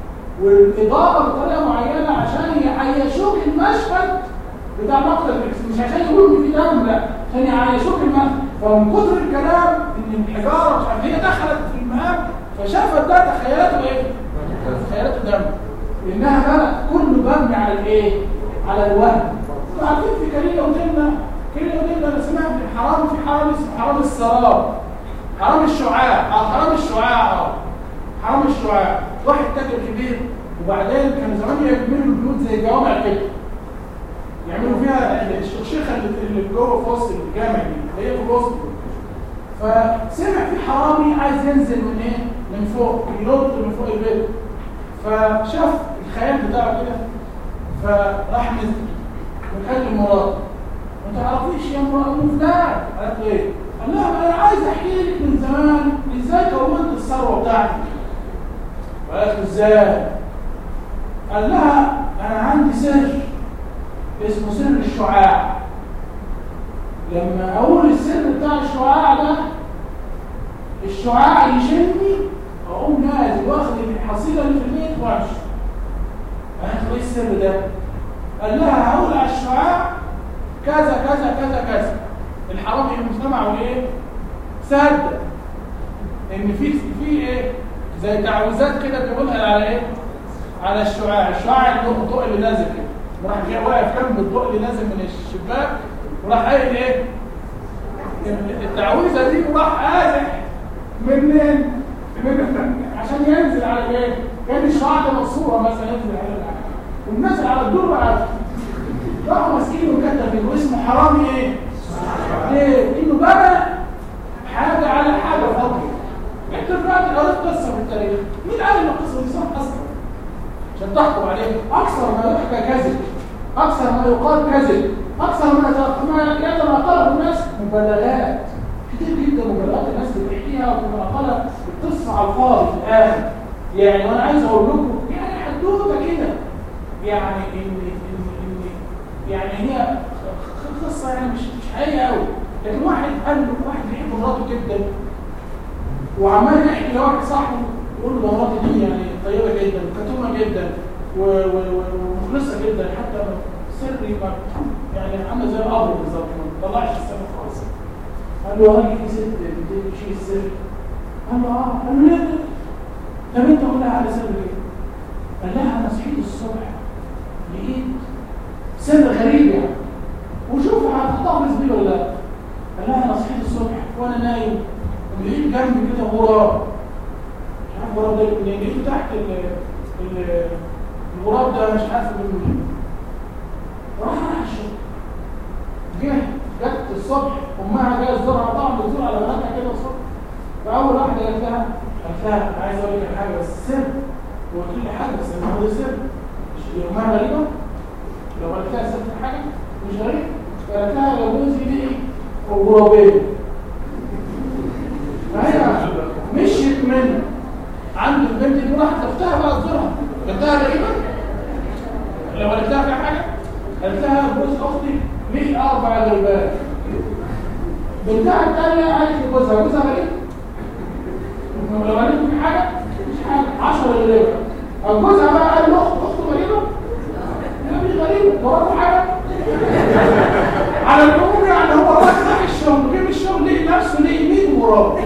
والاضاءه بطريقه معينه عشان يعيشوك المشهد بتاع مقتل الحسين مش عشان يقولوا ان في دم لا عشان يعيشوك المشهد فمن كتر الكلام ان الحجاره مش عارف هي دخلت في المهام فشافت ده تخيلته ايه؟ تخيلته دم لانها بنت كله مبني على الايه؟ على الوهم انتوا عارفين في كليه ودينا كليه ودينا انا سمعت في حرام في حرام اسمه حرام السراب حرام الشعاع اه حرام الشعاع اه حرام الشعاع واحد تاجر كبير وبعدين كانوا زمان يعملوا البيوت زي جوامع كده يعملوا فيها الشيخه اللي اللي جوه في وسط الجامع دي اللي هي في الوسط فسمع في حرامي عايز ينزل من ايه؟ من فوق ينط من فوق البيت فشاف الخيال بتاعه كده فراح نزل وكلم مراته ما تعرفيش يا مرات فلان قالت له ايه؟ قال لها انا عايز احكي لك من زمان ازاي كونت الثروه بتاعتي ازاي قال لها انا عندي سر اسمه سر الشعاع لما اقول السر بتاع الشعاع ده الشعاع يشني اقوم نازل واخد الحصيله اللي في البيت وامشي قالت له ايه السر ده قال لها هقول على الشعاع كذا كذا كذا كذا الحرامي المجتمع وايه صدق ان في في ايه زي تعويذات كده بيقولها على ايه على الشعاع الشعاع الضوء الضوء اللي نازل كده وراح جاي واقف جنب الضوء اللي نازل من الشباك وراح قايل ايه التعويذه دي وراح قازح منين من عشان ينزل على ايه كان الشعاع ده مقصوره مثلا ينزل على الأعلى. والنازل على الدور بقى راحوا ماسكينه وكتب واسمه حرامي ايه ليه انه بنى حاجه على حاجه فاضيه انت دلوقتي قريت قصه في التاريخ مين قال ان القصه دي صح اصلا عشان تحكم عليه اكثر ما يحكى كذب اكثر ما يقال كذب اكثر ما ما يتناقله الناس مبالغات كتير جدا مبالغات الناس بتحكيها وتناقلها بتصفى على الفاضي في الاخر يعني وانا عايز اقول لكم يعني حدوته كده يعني ان ان ان يعني هي قصه يعني مش مش حقيقيه قوي لكن واحد قال له واحد بيحب مراته جدا وعمال يحكي لواحد صاحبه يقول له مراتي دي يعني طيبه جدا وكتومه جدا و- و- و- ومخلصه جدا حتى سري ما يعني عامله زي القبر بالظبط ما بتطلعش السما خالص قال له راجل في ست بتشيل السر قال له اه قال له ليه طب انت قول لها على سر ايه؟ قال لها انا صحيت الصبح لقيت سر غريب يعني وشوف هتحتفظ بيه ولا لا قال لها انا صحيت الصبح وانا نايم ولقيت جنبي كده غراب مش عارف غراب ده منين لقيته تحت ال ال الغراب ده مش عارف منه منين راح راح الشغل جه جت الصبح امها جايه تزورها طبعا بتزور على بناتها كده الصبح فاول واحده قالت لها قالت لها أنا عايز اقول لك على حاجه بس سر هو كل حاجه بس الموضوع ده سر مش امها غريبه لو قالت لها سر في حاجه مش غريب قالت لها لو جوزي ليه غرابين فهي مشيت منه عند البنت دي راحت اختها بقى تزورها اختها غريبه لو قالت لها في حاجه قالت لها جوز اختي ليه اربع غربات بنتها الثانيه قالت لجوزها جوزها غريب لو قالت له في حاجه مش حاجه 10 غريبه او جوزها بقى قال له اخت اخته غريبه لا مش غريبه وراكوا حاجه على العموم يعني هو راح الشغل جيب الشغل ليه نفسه ليه 100 وراه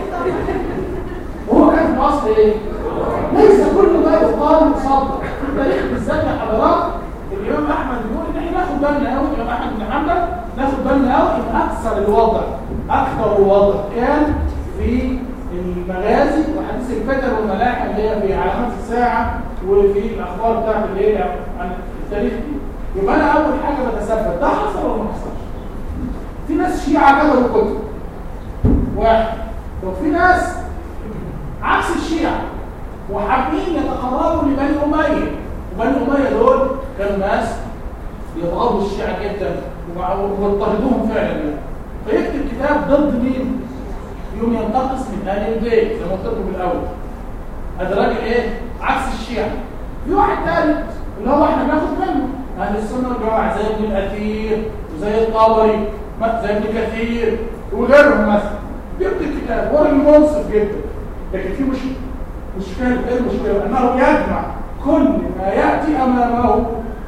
وهو كان في الاصل ايه؟ ليس كل ما يقال مصدق التاريخ بالذات يا حضرات الامام احمد بيقول ان احنا ناخد بالنا قوي الامام احمد بن حنبل ناخد بالنا قوي ان اكثر الوضع اكثر الوضع كان في المغازي وحديث الفتن والملاحم اللي هي في علامات الساعه وفي الاخبار بتاعت اللي هي عن التاريخ دي يبقى انا اول حاجه بتثبت ده حصل ولا ما حصلش؟ في ناس شيعه كتبوا الكتب واحد وفي ناس عكس الشيعة وحابين يتقربوا لبني أمية وبني أمية دول كانوا ناس يبغضوا الشيعة جدا ويضطهدوهم فعلا يعني. فيكتب كتاب ضد مين؟ يوم ينتقص من أهل البيت زي ما قلت لكم في الأول هذا راجل إيه؟ عكس الشيعة في واحد ثالث اللي هو احنا بناخد منه أهل السنة والجماعة زي ابن الأثير وزي الطبري زي ابن كثير وغيرهم مثلا بيكتب كتاب هو المنصف جدا لكن في مش مشكلة ايه المشكلة؟ انه يجمع كل ما يأتي امامه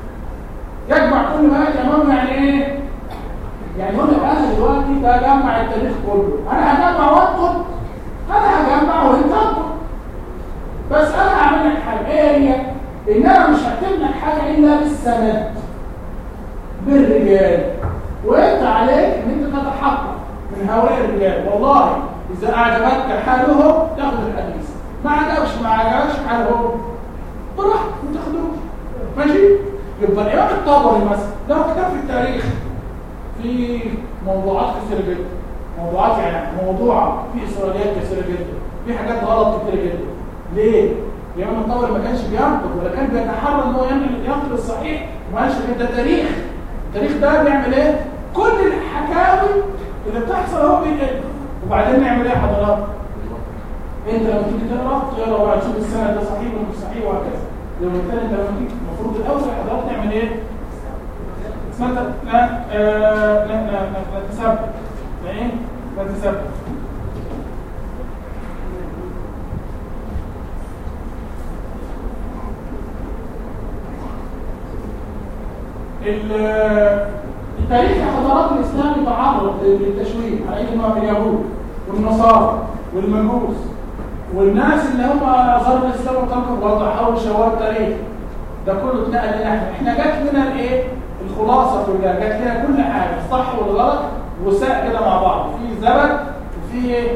يجمع كل ما يأتي امامه يعني ايه؟ يعني يقول لك انا دلوقتي بجمع التاريخ كله انا هجمع وانقد انا هجمع وانت انقد بس انا هعمل لك حاجة ايه هي؟ ان انا مش هكتب لك حاجة الا بالسند بالرجال وانت عليك ان انت تتحقق من هؤلاء الرجال والله إذا أعجبتك حالهم تأخذ الحديث ما عجبش ما عجبش حالهم براحتك ما تاخدوش ماشي يبقى الإمام الطبري مثلا له كتاب في التاريخ في موضوعات كثيرة جدا موضوعات يعني موضوعة في إسرائيليات كثيرة جدا في حاجات غلط كثيرة جدا ليه؟ الإمام الطبري ما كانش بينقد ولا كان بيتحرى إن هو ينقل الصحيح وما قالش ده تاريخ التاريخ ده بيعمل إيه؟ كل الحكاوي اللي بتحصل هو بينقل وبعدين نعمل ايه يا حضرات انت لما تيجي تقرا تقرا بقى تشوف السند ده صحيح ولا مش صحيح وهكذا لو بالتالي انت لما تيجي المفروض الاول حضرتك تعمل ايه؟ اسمها لا آه، لا لا لا لا تسبب لا ايه؟ لا تسبب ال- التاريخ الحضارات الاسلامي تعرض للتشويه على ايدي نوع اليهود والنصارى والمجوس والناس اللي هم ظهروا الاسلام وتنكر برضه حاولوا شوار التاريخ ده كله اتنقل لنا احنا احنا جات لنا الايه الخلاصه كلها جات لنا كل حاجه الصح والغلط وساء كده مع بعض في زبد وفي ايه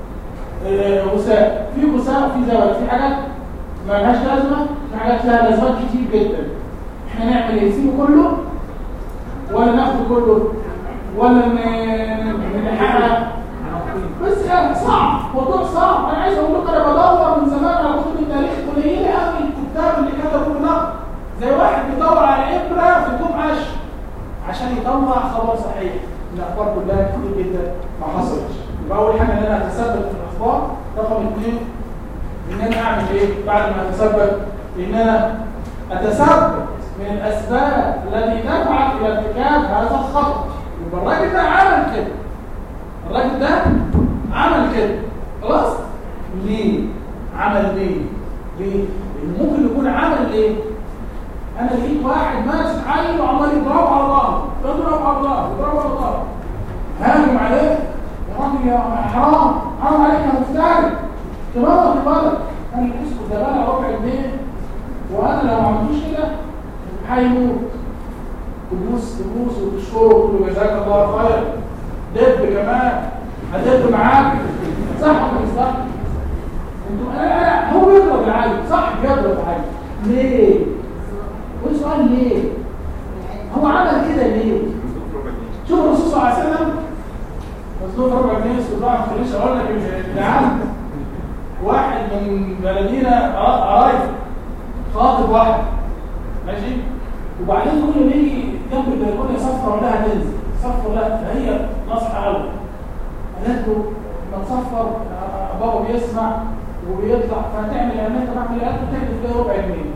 آه، وساء في وساء وفي زبد في حاجات ما لهاش لازمه في حاجات لها لازمات كتير جدا احنا نعمل ايه نسيبه كله ولا ناخده كله ولا ن- نحقق بس يعني صعب موضوع صعب انا عايز اقول لكم انا بدور من زمان على كتب التاريخ قليله قوي الكتاب اللي كتبوا نقد زي واحد بيدور على ابره في كوم قش عشان يطلع خبر صحيح الاخبار كلها كتير جدا ما حصلتش يبقى اول حاجه ان انا اتثبت في الاخبار رقم اثنين ان انا اعمل ايه بعد ما اتثبت ان انا اتثبت من الاسباب التي دفعت الى ارتكاب هذا الخطا يبقى الراجل ده عمل كده الراجل ده عمل كده خلاص ليه عمل ليه ليه لأنه ممكن يكون عمل ليه انا لقيت واحد ماسك عيل وعمال يضرب على ظهره يضرب على ظهره يضرب على ظهره هاجم عليه يا راجل يا حرام حرام عليك يا مفتري تبرك تبرك انا الاسكت ده بقى ربع جنيه وانا لو ما عملتوش كده هيموت تبوس تبوس وتشكره وتقول له جزاك الله خير دب كمان هدب معاك صح ولا مش صح؟ انتوا انا انا هو بيضرب العيل صح بيضرب العيل ليه؟ والسؤال ليه؟ هو عمل كده ليه؟ شوف الرسول صلى الله عليه وسلم مصدوق ربع جنيه استطاع ما تخليش اقول لك يا عم واحد من بلدينا قرايب خاطب واحد ماشي وبعدين كل ما يجي جنب البلكونه يصفر لها تنزل صفر لها فهي ناصحه قوي قالت له ما تصفر آه، بابا بيسمع وبيطلع فهتعمل اعلان طبعا في الاخر تكلف فيها ربع جنيه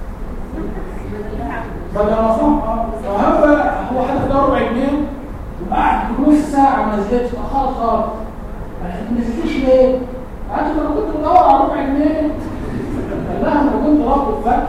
بدل ما صح فهو هو حاطط ده ربع جنيه وقعد نص ساعه ما نزلتش خالص خالص ما نزلتش ليه؟ قعدت انا كنت بدور على ربع جنيه قال لها انا كنت رابط فك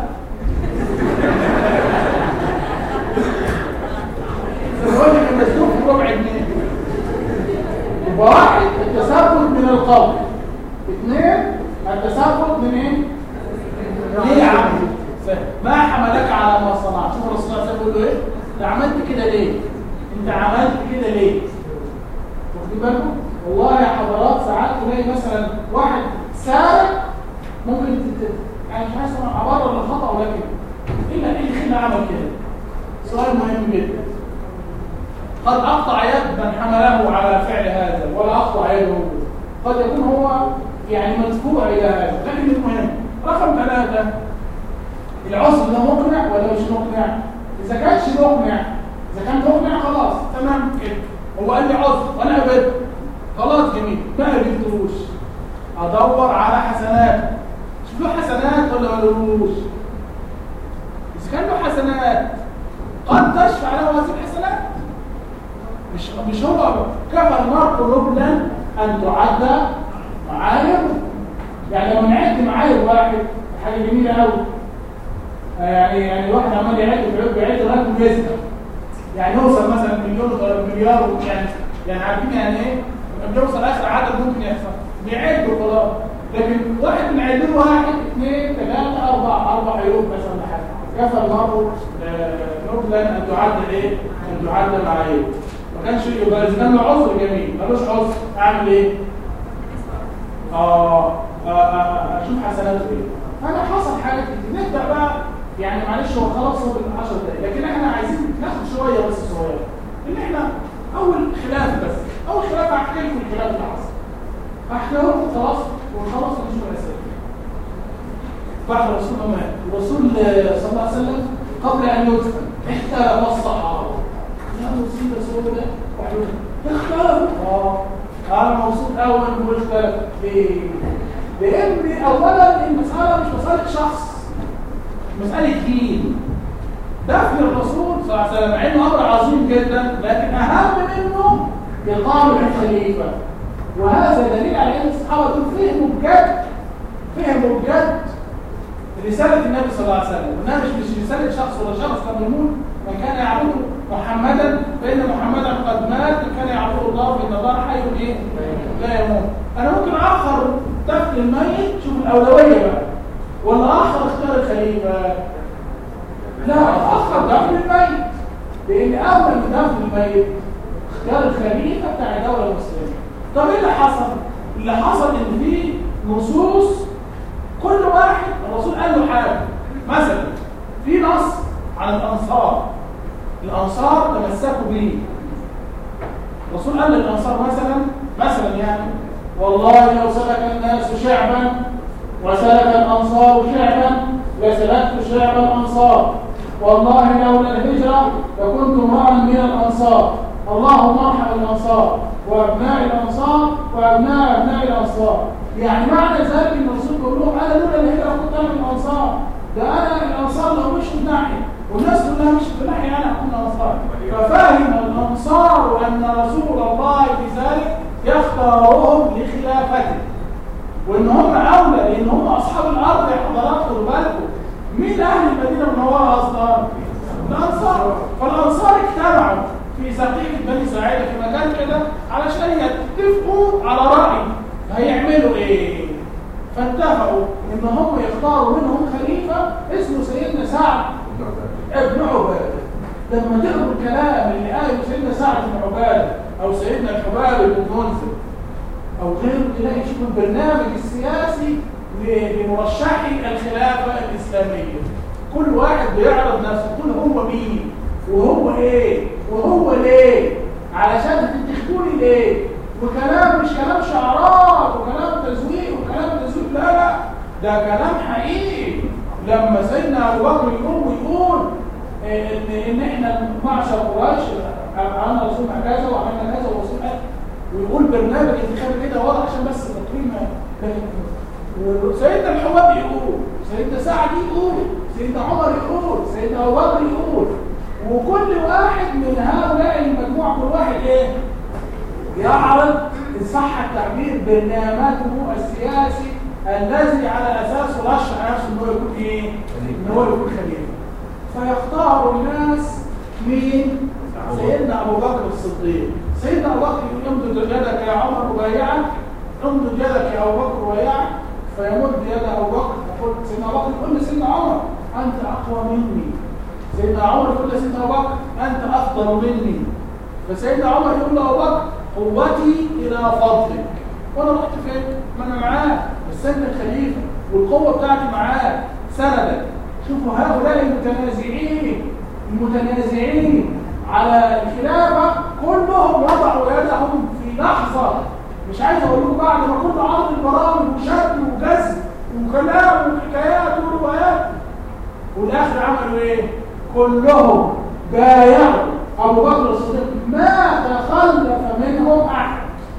الراجل كان مسلوك بربع جنيه يبقى واحد التثبت من القول اثنين التثبت من ايه؟ ليه يا عم؟ ما حملك على ما صنعت شوف الرسول صلى الله عليه وسلم بيقول له ايه؟ انت عملت كده ليه؟ انت عملت كده ليه؟ واخدين بالكم؟ والله يا حضرات ساعات تلاقي مثلا واحد سارق ممكن تت... يعني مش عايز ابرر الخطا ولكن الا ايه اللي خلى عمل كده؟ سؤال مهم جدا قد اقطع يد من حمله على فعل هذا ولا اقطع يده قد يكون هو يعني مدفوع الى هذا لكن المهم رقم ثلاثه العذر ده مقنع ولا مش مقنع؟ اذا كانش مقنع اذا كان مقنع خلاص تمام كده هو قال لي عذر وانا قبلت خلاص جميل ما قبلتوش ادور على حسنات شوف له حسنات ولا ما لهوش اذا كان له حسنات قد تشفع له هذه الحسنات مش مش هو كفى المرء ربلا ان تعد معايير يعني لما نعد معايير واحد حاجه جميله قوي يعني يعني الواحد عمال يعد بيعد بيعد لغايه ما يزهق يعني يوصل مثلا مليون مليار يعني يعني عارفين يعني ايه لما بيوصل اخر عدد ممكن يحصل بيعد وخلاص لكن واحد بنعد له واحد اثنين ثلاثه اربعه اربع عيوب مثلا حاجه كفى المرء نبلا ان تعد ايه؟ ان تعد معايير ما كانش يبقى اذا كان له عذر جميل ملوش عذر اعمل ايه؟ اه آه، آه، اشوف حسناته ايه فانا حصل حاجات كتير نبدا بقى يعني معلش هو خلاص هو بال 10 دقايق لكن احنا عايزين ناخد شويه بس صغيره ان احنا اول خلاف بس اول خلاف هحكي لكم الخلاف اللي حصل هحكي لكم خلاص ونخلص ونشوف الاسئله بعد الرسول ما مات الرسول صلى الله عليه وسلم قبل ان يدفن اختلف الصحابه يا مصيبه سوداء اختلف اه انا مبسوط قوي ان هو اختلف ليه؟ لان اولا المساله مش مساله شخص مساله دين دفن الرسول صلى الله عليه وسلم مع انه امر عظيم جدا لكن اهم منه اقامه الخليفه وهذا دليل على ان الصحابه دول فهموا بجد فهموا بجد رساله النبي صلى الله عليه وسلم وانها مش مش رساله شخص ولا شخص كما يقول من كان يعبد محمدا فان محمدا قد مات من كان يعبد الله فان الله حي ايه لا يموت انا ممكن اخر دفن الميت شوف الاولويه بقى ولا اخر اختيار الخليفه لا اخر دفن الميت لان اول من دفن الميت اختيار الخليفه بتاع الدوله المسلمه طب ايه اللي حصل اللي حصل ان في نصوص كل واحد الرسول قال له حاجه مثلا في نص عن الانصار الانصار تمسكوا به الرسول قال للانصار مثلا مثلا يعني والله لو سلك الناس شعبا وسلك الانصار شعبا لسلكت شعب الانصار والله لولا الهجره لكنت امرا من الانصار اللهم ارحم الانصار وابناء الانصار وابناء ابناء الانصار يعني معنى ذلك ان الرسول بيقول لهم انا لولا الهجره كنت انا من الانصار ده انا الانصار لو مش من ناحيه والناس كلها مش في ناحيه انا اكون انصار ففهم الانصار ان رسول الله بذلك يختارهم لخلافته وان هم اولى لان هم اصحاب الارض يا حضرات خدوا بالكم مين اهل المدينه المنوره اصلا؟ الانصار فالانصار اجتمعوا في سقيفه بني ساعده في مكان كده علشان يتفقوا على راي هيعملوا ايه؟ فاتفقوا ان هم يختاروا منهم خليفه اسمه سيدنا سعد ابن عباده لما تقروا الكلام اللي قاله سيدنا سعد بن عباده او سيدنا الحباب بن منذر او غيره تلاقي شوف البرنامج السياسي لمرشحي الخلافه الاسلاميه كل واحد بيعرض نفسه يقول هو مين وهو ايه وهو ليه علشان تنتخبوني ليه وكلام مش كلام شعارات وكلام تزويق وكلام تزويق لا لا ده كلام حقيقي لما سيدنا ابو بكر يقوم ويقول ان ان احنا معشر قريش عملنا رسول كذا وعملنا كذا ورسول قال ويقول برنامج انتخابي كده واضح عشان بس التقييم وسيدنا الحواب يقول سيدنا سعد يقول سيدنا عمر يقول سيدنا ابو بكر يقول وكل واحد من هؤلاء المجموعه كل واحد ايه يعرض ان صح التعبير برنامجه السياسي الذي على اساسه رشح نفسه ان هو يكون ايه ان هو يكون خليفه فيختار الناس مين سيدنا ابو بكر الصديق سيدنا ابو بكر يقول امدد يدك يا عمر مبايعا امدد يدك يا ابو بكر مبايعا فيمد يد ابو بكر يقول سيدنا ابو بكر يقول لسيدنا عمر انت اقوى مني سيدنا عمر يقول لسيدنا ابو بكر انت افضل مني فسيدنا عمر يقول لابو بكر قوتي الى فضلك وانا رحت فين؟ ما انا معاه بس انت الخليفه والقوه بتاعتي معاه سندك شوفوا هؤلاء المتنازعين المتنازعين على الخلافه كلهم وضعوا يدهم في لحظه مش عايز اقول لكم بعد ما كل عرض البرامج وشد وجذب وكلام وحكايات وروايات والاخر عملوا ايه؟ كلهم بايعوا ابو بكر الصديق ما تخلف منهم احد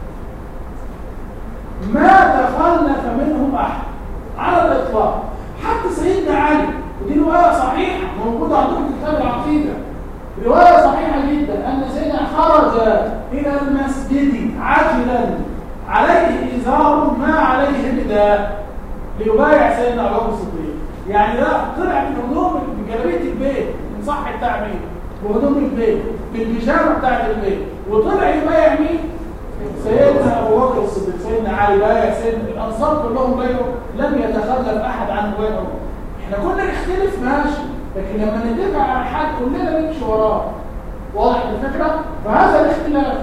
ما تخلف منهم احد على الاطلاق حتى سيدنا علي ودي روايه صحيحه موجوده عندكم في كتاب العقيده روايه صحيحه جدا ان سيدنا خرج الى المسجد عاجلا عليه ازار ما عليه رداء ليبايع سيدنا ابو بكر الصديق يعني لا طلع من هدوم من جلابيه البيت ان صح التعبير وهدوم البيت بالبيجامه بتاعت البيت وطلع يبايع مين؟ سيدنا ابو بكر الصديق سيدنا علي بايع سيدنا الانصار كلهم بايعوا لم يتخلف احد عن بيعهم احنا كنا نختلف ماشي لكن لما نتفق على حد كلنا نمشي وراه واضح الفكره؟ فهذا الاختلاف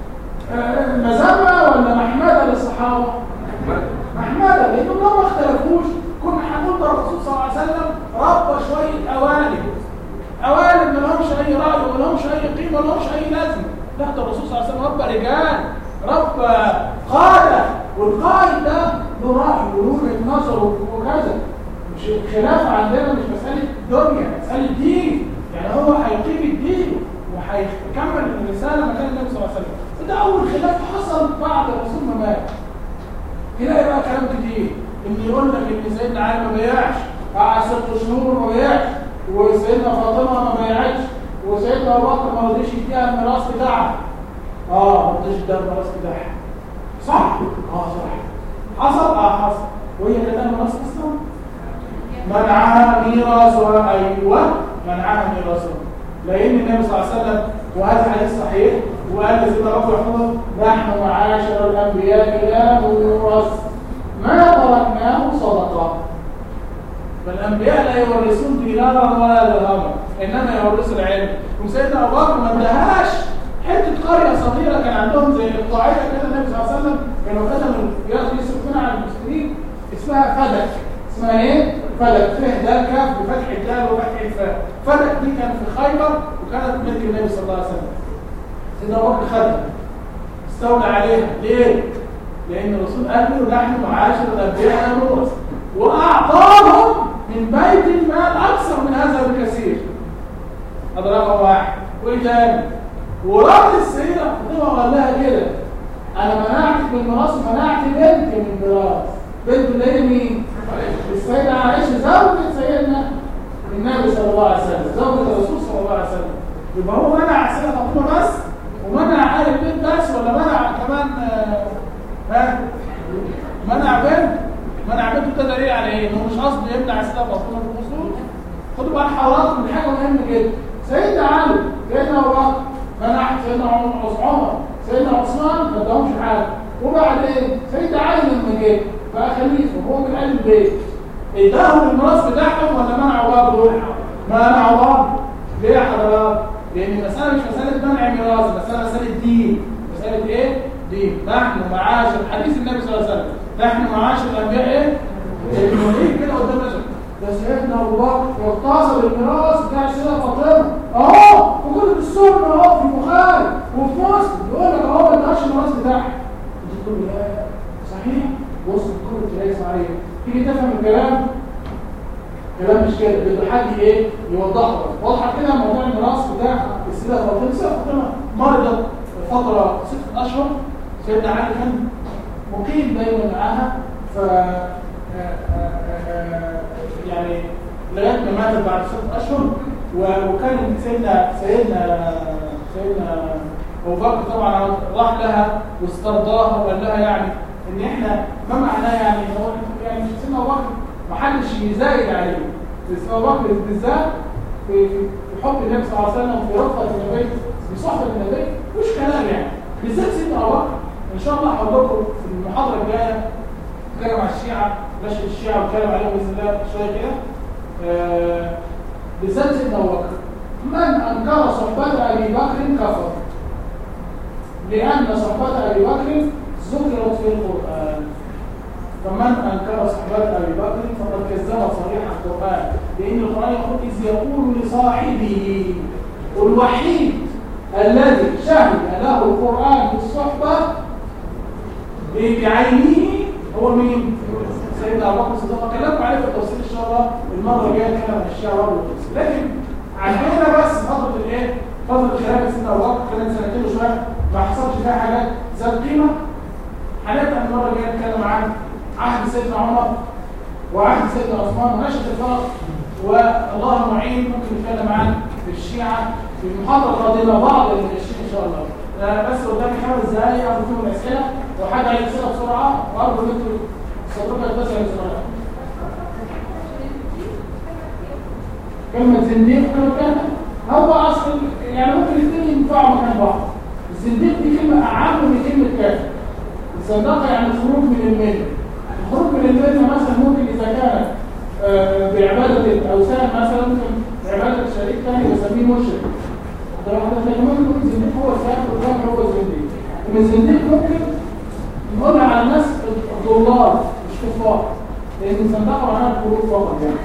مذمه ولا محمده للصحابه؟ محمده لانهم لو ما اختلفوش كنا هنقول ده الرسول صلى الله عليه وسلم ربى شويه اوانب اوانب ما لهمش اي راي وما لهمش اي قيمه وما لهمش اي لازمه لا ده الرسول صلى الله عليه وسلم ربى رجال ربى قاده والقائد ده له راي وله وجهه نظر وكذا مش الخلاف عندنا مش مساله دنيا مساله دين يعني هو هيقيم الدين وهيكمل الرساله مكان النبي صلى الله عليه وسلم ده اول خلاف حصل بعد الرسول ما مات تلاقي بقى كلام كتير ان يقول لك ان سيدنا علي ما بيعش قعد ست شهور ما بيعش وسيدنا فاطمه ما بيعتش وسيدنا ابو بكر ما رضيش يديها الميراث بتاعها اه ما رضيش يديها الميراث بتاعها صح اه صح حصل اه حصل وهي كانت الميراث اصلا منعها ميراثها ايوه منعها ميراثها لان النبي صلى الله عليه وسلم وهذا حديث صحيح وقال لسيدنا ابو يحفظه نحن معاشر الانبياء لا نورث ما تركناه صدقه فالانبياء لا يورثون دينارا ولا درهما انما يورثوا العلم وسيدنا ابو بكر ما ادهاش حته قريه صغيره كان عندهم زي القاعده كده النبي صلى الله عليه وسلم كانوا خدموا يصرفون على المسلمين اسمها فدك اسمها ايه؟ فدك فيه دال كاف بفتح الدال وفتح الفاء فدك دي كان في خيبر وكانت ملك النبي صلى الله عليه وسلم سيدنا ابو بكر خدها استولى عليها ليه؟ لان الرسول قال له نحن معاشر الانبياء نورث واعطاهم من بيت المال اكثر من هذا بكثير هذا رقم واحد وايه تاني؟ ورد السيدة فاطمة وقال لها كده انا منعتك من الميراث ومنعت بنت من الميراث بنت اللي هي مين؟ السيدة عائشة زوجة سيدنا النبي صلى الله عليه وسلم زوجة الرسول صلى الله عليه وسلم يبقى هو منع السيدة فاطمة بس ومنع آل البيت بس ولا منع كمان آه، ها منع بنت منع بنت ده دليل على ايه؟ انه مش قصده يمنع السيدة فاطمة من الوصول خدوا بقى حضراتكم من حاجة مهمة جدا سيدنا علي سيدنا أبو بكر منع سيدنا عمر عمر سيدنا عثمان ما اداهمش حاجة وبعدين سيدنا علي لما جه بقى خليفة هو من أهل البيت اداهم الميراث بتاعهم ولا منعوا برضه؟ منعوا برضه ليه يا حضرات؟ لأن المسألة مش مسألة منع ميراث، المسألة مسألة دين، مسألة إيه؟ دين، نحن معاشر حديث النبي صلى الله عليه وسلم، نحن معاشر الأنبياء إيه؟ المؤمنين كده قدام الناس ده سيدنا أبو بكر واغتصب الميراث بتاع السيدة فاطمة، أهو في كتب السنة أهو في البخاري وفي مسلم يقول لك أهو ما اداش الميراث بتاعك. أنت تقول لي لا صحيح؟ بص الكتب تلاقي صحيح، تيجي تفهم الكلام كلام مش كده بده حد ايه يوضحه لك واضحه كده موضوع الميراث بتاع السيده فاطمه السيده فاطمه مرضت فتره ست اشهر سيدنا علي كان مقيم دايما معاها ف يعني لغايه ما ماتت بعد ست اشهر وكان سيدنا سيدنا سيدنا ابو بكر طبعا راح لها واسترضاها وقال لها يعني ان احنا ما معناه يعني هو يعني سيدنا ابو بكر ما حدش يزايد عليه بس ابو بكر بالذات في في حب النبي صلى الله عليه وسلم وفي رفقه النبي في صحبه النبي مش كلام يعني بالذات سيدنا ابو بكر ان شاء الله هقول لكم في المحاضره الجايه نتكلم عن الشيعه نشر الشيعه ونتكلم عليهم باذن الله شويه كده آه بالذات سيدنا ابو بكر من انكر صحبه ابي بكر كفر لان صحبه ابي بكر ذكرت في القران فمن انكر صحبه ابي بكر فقد كذب صريح القران لان القران يقول اذ يقول لصاحبه الوحيد الذي شهد له القران بالصحبه بعينه هو مين؟ سيدنا ابو بكر الصديق كلامكم عليه في التفصيل ان شاء الله المره الجايه نتكلم عن الشيعه برضه لكن عندنا بس فتره الايه؟ فتره خلافه سيدنا ابو بكر كانت سنتين وشويه ما حصلش فيها حاجات ذات قيمه هنبدا المره الجايه نتكلم عن عهد سيدنا عمر وعهد سيدنا عثمان ونشأة الفرق والله المعين ممكن نتكلم عن الشيعة في المحاضرة القادمة بعض الشيعة إن شاء الله بس قدامي خمس دقايق أخذ فيهم الأسئلة وحاجة على الأسئلة بسرعة وأرجو إن أنتوا صدقوا بس على بسرعة كلمة زنديق كلمة كلمة هو أصل يعني ممكن الاثنين ينفعوا مكان بعض الزنديق دي كلمة أعم من كلمة كافر الصداقة يعني الخروج من المله الخروج من المله مثلا ممكن إذا كان آه بعبادة الأوثان مثلا ممكن بعبادة شريك ثاني بسميه مشرك ده واحدة ممكن يكون الزنديق هو الكافر والكافر هو الزنديق ومن الزنديق ممكن نقولها على الناس الضلال مش كفار لأن الزندقة معناها الخروج فقط يعني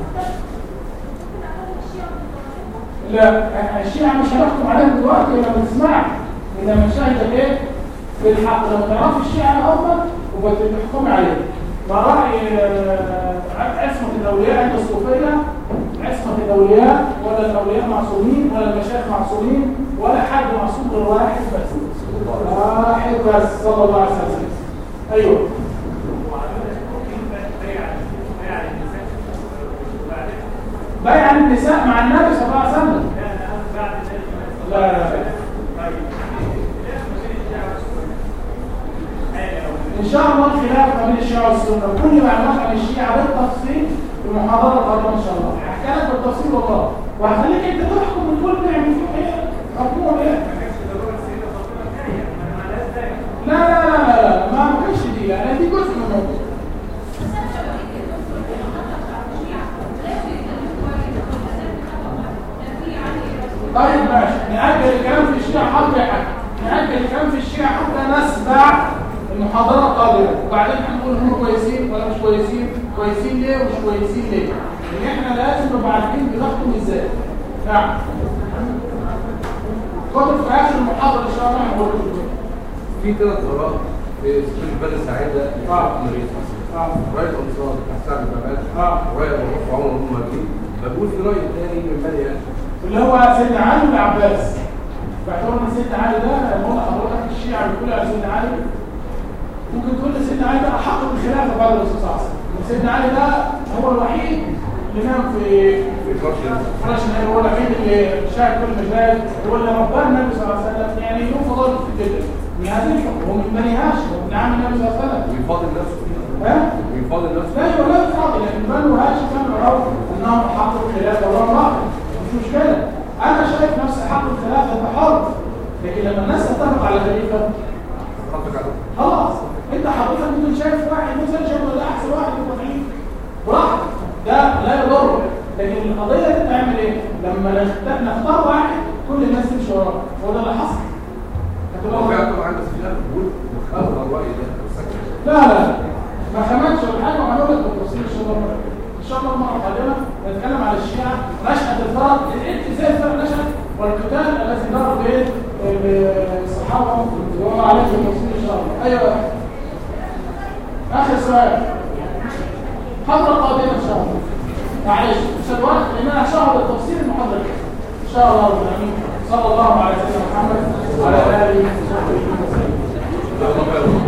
لا الشيعة مش هنحكم عليهم دلوقتي لما بنسمعها إنما نشاهد ايه في الحق لما تعرف الشيعة هم وبتحكم عليهم ما رأي عصمة الأولياء عند الصوفية عصمة الأولياء ولا الأولياء معصومين ولا المشايخ معصومين ولا حد معصوم غير واحد بس واحد بس صلى الله عليه وسلم أيوه النساء مع النبي صلى الله عليه وسلم لا لا لا ان شاء الله الخلاف ما بين الشيعة والسنة كل معلومات عن الشيعة بالتفصيل في المحاضرة القادمة ان شاء الله هحكي لك بالتفصيل والله وهخليك انت تحكم من كل نعمة فيه ايه حكمه ايه لا لا لا لا لا ما ما كانش دي يعني دي جزء من الموضوع طيب ماشي نأجل الكلام في الشيعة حتى يحكي نأجل الكلام في الشيعة حتى نسمع المحاضرة القادمة وبعدين هنقول هم كويسين ولا مش كويسين كويسين ليه ومش كويسين ليه لأن احنا لازم نبقى عارفين بنحكم ازاي نعم خدوا في آخر المحاضرة إن شاء الله هنقول لكم في ثلاث آراء في سبيل البلد السعيدة آه. للمريض اه رأي الأنصار حسان البابات آه. ورأي أبو بكر وعمر بن مجيد بقول في رأي ثاني من بني آدم اللي هو سيدنا علي بن عباس باعتبار ان سيدنا علي ده لما قلنا حضرتك الشيعة بيقول على سيدنا علي ممكن تقول ان سيدنا علي ده احق بالخلافه بعد الرسول صلى الله عليه وسلم إن سيدنا علي ده هو الوحيد اللي نام في في فرش فراش النبي هو الوحيد اللي شاهد كل المجال هو اللي رباه النبي صلى الله عليه وسلم يعني له فضائل في جدا من هذه الحكم هو من بني هاشم وابن عم النبي صلى الله عليه وسلم ويفاضل نفسه فيها ها؟ ويفاضل نفسه لا يبقى لا فاضل لان بنو هاشم كانوا يروا انهم حقوا الخلافه وهو راضي مش مشكله انا شايف نفسي حق الخلافه انت حر لكن لما الناس تتفق على خليفه حطك على خلاص انت حضرتك ممكن شايف واحد مثلا شايف ده احسن واحد يبقى ضعيف براحتك ده لا يضر لكن القضيه دي تعمل ايه؟ لما نخت- نختار واحد كل الناس تمشي وراه هو ده اللي حصل هتبقى هو واحد. فعلا طبعا بس في بقول مخالف الرأي ده سكت لا لا ما خمنش ولا حاجه وهنقول لك بالتفصيل ان شاء الله المره الجاية. ان شاء الله المره القادمه نتكلم على الشيعه نشاه الفرق ازاي الفرق نشات والقتال الذي دار بين الصحابه رضوان الله عليهم بالتفصيل ان شاء الله ايوه اخر سؤال محاضره قادمه ان شاء الله معلش مش الوقت لان انا هشرح بالتفصيل المحاضره الجاية. ان شاء الله رب العالمين صلى الله على سيدنا محمد وعلى اله وصحبه وسلم الله خير